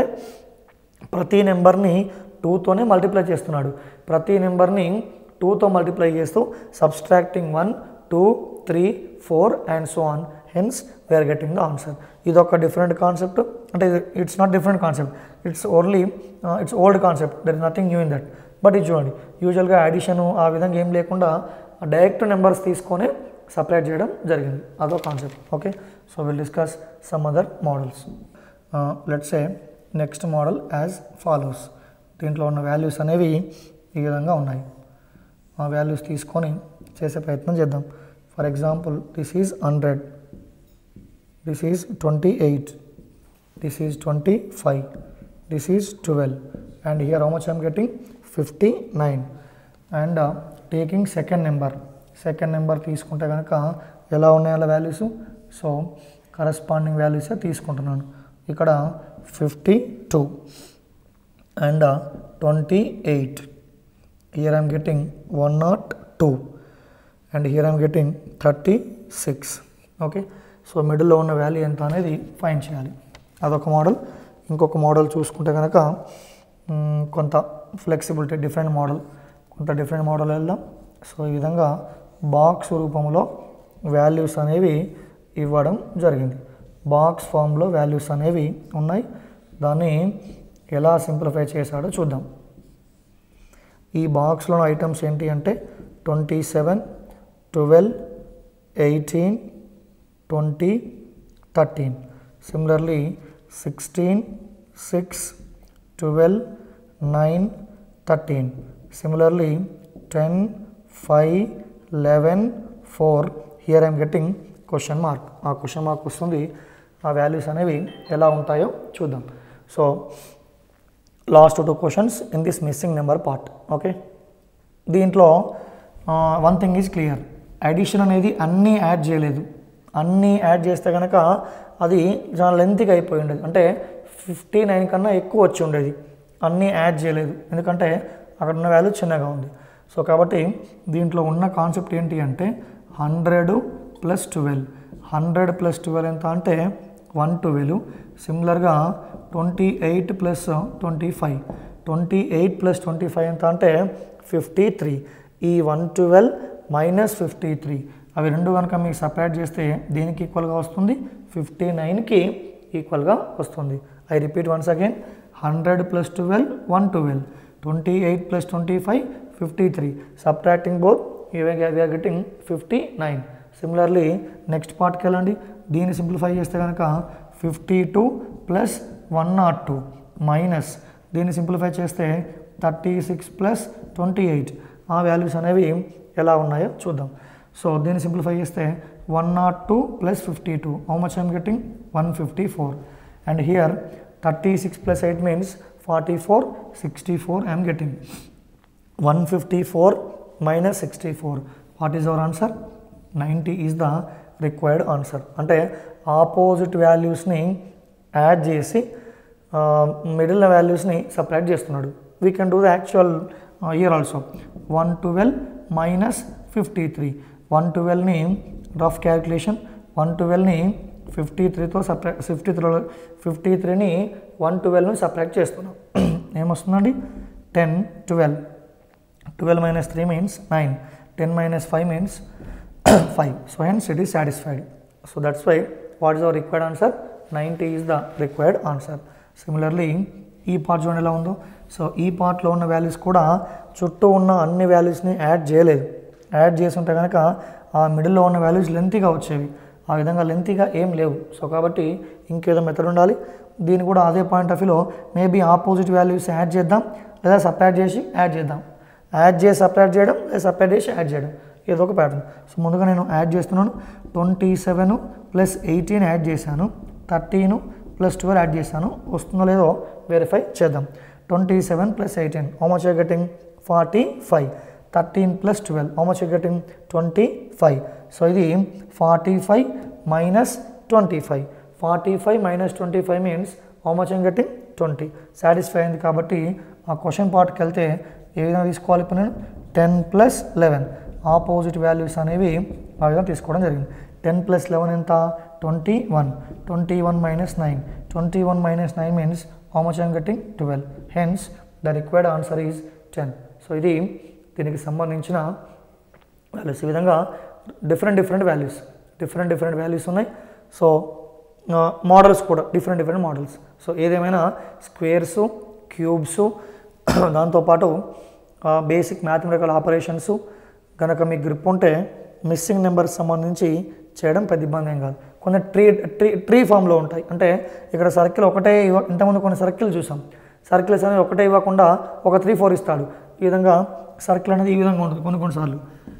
ప్రతి నెంబర్ని టూతోనే multiply చేస్తున్నాడు ప్రతి నెంబర్ని టూతో మల్టిప్లై చేస్తూ subtracting one two three four and so on hence we're getting the answer ఇది ఒక డిఫరెంట్ కాన్సెప్ట్ అంటే it's not different concept it's only it's old concept there is nothing new in that but ఇది చూడండి యూజువల్గా addition ఆ విధంగా ఏం లేకుండా డైరెక్ట్ నెంబర్స్ తీసుకొని సపరేట్ చేయడం జరిగింది అదో concept okay so will discuss some other models let's a next model as follows దీంట్లో ఉన్న వాల్యూస్ అనేవి ఈ విధంగా ఉన్నాయి ఆ వాల్యూస్ తీసుకొని చేసే ప్రయత్నం చేద్దాం for example this is hundred this is twenty eight this is twenty five this is twelve and here how much I'm getting fifty nine and taking second number second number తీసుకుంటే కనుక ఎలా ఉన్నాయి అలా values so corresponding వాల్యూసే తీసుకుంటున్నాను ఇక్కడ fifty two and twenty eight here I'm getting one nought two and here I'm getting thirty six okay so మిడిల్లో ఉన్న వాల్యూ ఎంత అనేది ఫైన్ చేయాలి అదొక మోడల్ ఇంకొక మోడల్ చూసుకుంటే కనుక మ్, కొంత ఫ్లెక్సిబిలిటీ డిఫరెంట్ మోడల్ కొంత డిఫరెంట్ మోడల్ వెళ్దాం సో ఈ విధంగా బాక్స్ రూపంలో వాల్యూస్ అనేవి ఇవ్వడం జరిగింది బాక్స్ ఫామ్లో వాల్యూస్ అనేవి ఉన్నాయి దాన్ని ఎలా సింప్లిఫై చేశాడో చూద్దాం ఈ బాక్స్లో ఐటమ్స్ ఏంటి అంటే twenty seven twelve eighteen twenty thirteen similarly sixteen six twelve nine thirteen similarly ten five eleven four here I'm getting question mark ఆ క్వశ్చన్ మార్క్ వస్తుంది ఆ వాల్యూస్ అనేవి ఎలా ఉంటాయో చూద్దాం so last two questions in this missing number part okay దీంట్లో one thing is clear addition అనేది అన్నీ యాడ్ చేయలేదు అన్నీ యాడ్ చేస్తే కనుక అది చాలా లెంత్గా అయిపోయి ఉండేది అంటే ఫిఫ్టీ నైన్ కన్నా ఎక్కువ వచ్చి ఉండేది అన్నీ యాడ్ చేయలేదు ఎందుకంటే అక్కడ ఉన్న వాల్యూ చిన్నగా ఉంది సో కాబట్టి దీంట్లో ఉన్న కాన్సెప్ట్ ఏంటి అంటే hundred plus twelve hundred plus twelve ఎంత అంటే వన్ ట్వెల్వ్ సిమిలర్గా twenty eight plus twenty five twenty eight plus twenty five ఎంత అంటే ఫిఫ్టీ త్రీ ఈ one twelve minus fifty three అవి రెండు కనుక మీకు సపరేట్ చేస్తే దేనికి ఈక్వల్గా వస్తుంది ఫిఫ్టీ నైన్కి ఈక్వల్గా వస్తుంది I repeat once again hundred plus twelve one twelve twenty eight plus twenty five fifty three subtracting both we're getting fifty nine similarly next పార్ట్కి వెళ్ళండి దీన్ని సింప్లిఫై చేస్తే కనుక fifty two plus one nought two minus దీన్ని simplify చేస్తే thirty six plus twenty eight ఆ values అనేవి ఎలా ఉన్నాయో చూద్దాం సో దీన్ని సింప్లిఫై చేస్తే one nought two plus fifty two how much I'm getting one fifty four and here thirty six plus eight means forty four sixty four I'm getting one fifty four minus sixty four what is our answer ninety is the required answer అంటే opposite వాల్యూస్ని add చేసి middle వాల్యూస్ని separate చేస్తున్నాడు we can do the actual here also one twelve minus fifty three one ట్వెల్వ్ని rough calculation one ట్వెల్వ్ని fifty త్రీతో separate fifty three fifty త్రీని one ట్వెల్వ్ని సపరేట్ చేస్తున్నాం ఏమొస్తుందండి ten twelve twelve minus three means nine ten minus five means five so hence it is satisfied so that's why what is our required answer ninety is the required answer similarly ఈ part చూడండి ఎలా ఉందో so ఈ పార్ట్లో ఉన్న values కూడా చుట్టూ ఉన్న అన్ని వాల్యూస్ని యాడ్ చేయలేదు యాడ్ చేసి ఉంటే కనుక ఆ మిడిల్లో ఉన్న వాల్యూస్ లెంతీగా వచ్చేవి ఆ విధంగా లెంతీగా ఏం లేవు సో కాబట్టి ఇంకేదో మెథడ్ ఉండాలి దీన్ని కూడా అదే పాయింట్ ఆఫ్ వ్యూలో మేబీ ఆపోజిట్ వాల్యూస్ యాడ్ చేద్దాం లేదా సపరేట్ చేసి యాడ్ చేద్దాం యాడ్ చేసి సపరేట్ చేయడం లేదా సపరేట్ చేసి యాడ్ చేయడం ఏదో ఒక ప్యాటర్న్ సో ముందుగా నేను యాడ్ చేస్తున్నాను twenty seven plus eighteen add చేశాను థర్టీన్ ప్లస్ ట్వెల్వ్ యాడ్ చేశాను వస్తుందో లేదో వెరిఫై చేద్దాం twenty seven plus eighteen how much you getting forty five thirteen plus twelve how much you getting twenty five so ఇది forty five minus twenty five forty five minus twenty five means how much I'm getting twenty satisfy అయింది కాబట్టి ఆ question పార్ట్కి వెళ్తే ఏ విధంగా తీసుకోవాలి ఇప్పుడు నేను ten plus eleven opposite values అనేవి ఆ విధంగా తీసుకోవడం జరిగింది టెన్ ప్లస్ లెవెన్ ఎంత twenty one twenty one minus nine twenty one minus nine means how much I'm getting twelve hence the required answer is ten so ఇది దీనికి సంబంధించిన values ఈ విధంగా different different values different different values ఉన్నాయి so models కూడా different different models so ఏదేమైనా squares cubes దాంతోపాటు basic mathematical operations కనుక మీకు గ్రిప్ ఉంటే మిస్సింగ్ నెంబర్స్ సంబంధించి చేయడం పెద్ద ఇబ్బంది ఏం కాదు కొన్ని ట్రీ ట్రీ ట్రీ ఫామ్లో ఉంటాయి అంటే ఇక్కడ సర్కిల్ ఒకటే ఇవ్వ ఇంతకుముందు కొన్ని సర్కిల్ చూసాం సర్కిల్స్ అనేది ఒకటే ఇవ్వకుండా ఒక త్రీ ఫోర్ ఇస్తాడు ఈ విధంగా సర్కిల్ అనేది ఈ విధంగా ఉంటుంది కొన్ని కొన్నిసార్లు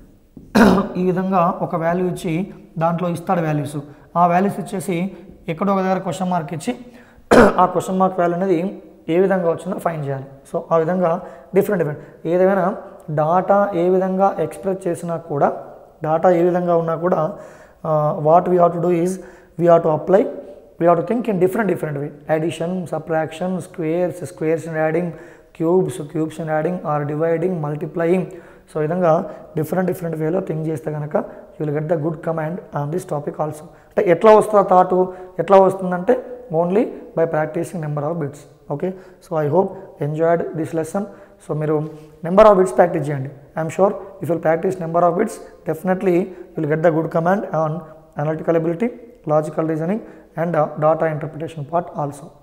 ఈ విధంగా ఒక వాల్యూ ఇచ్చి దాంట్లో ఇస్తాడు వాల్యూస్ ఆ వాల్యూస్ ఇచ్చేసి ఎక్కడో ఒక దగ్గర క్వశ్చన్ మార్క్ ఇచ్చి ఆ క్వశ్చన్ మార్క్ వాల్యూ అనేది ఏ విధంగా వచ్చిందో ఫైన్ చేయాలి సో ఆ విధంగా డిఫరెంట్ డిఫరెంట్ ఏదైనా డాటా ఏ విధంగా ఎక్స్ప్రెస్ చేసినా కూడా డాటా ఏ విధంగా ఉన్నా కూడా what we have to do is we have to apply we have to think in different different way addition subtraction squares squares and adding cubes cubes and adding or dividing multiplying so ఈ విధంగా different different వేలో think చేస్తే కనుక you will get the good command on this topic also అంటే ఎట్లా వస్తుందో thought ఎట్లా వస్తుందంటే only by practicing number of bits okay so I hope enjoyed this lesson so మీరు నెంబర్ ఆఫ్ బిట్స్ ప్రాక్టీస్ చేయండి I'm sure if will practice number of bits definitely will get the good command on analytical ability logical reasoning and data interpretation part also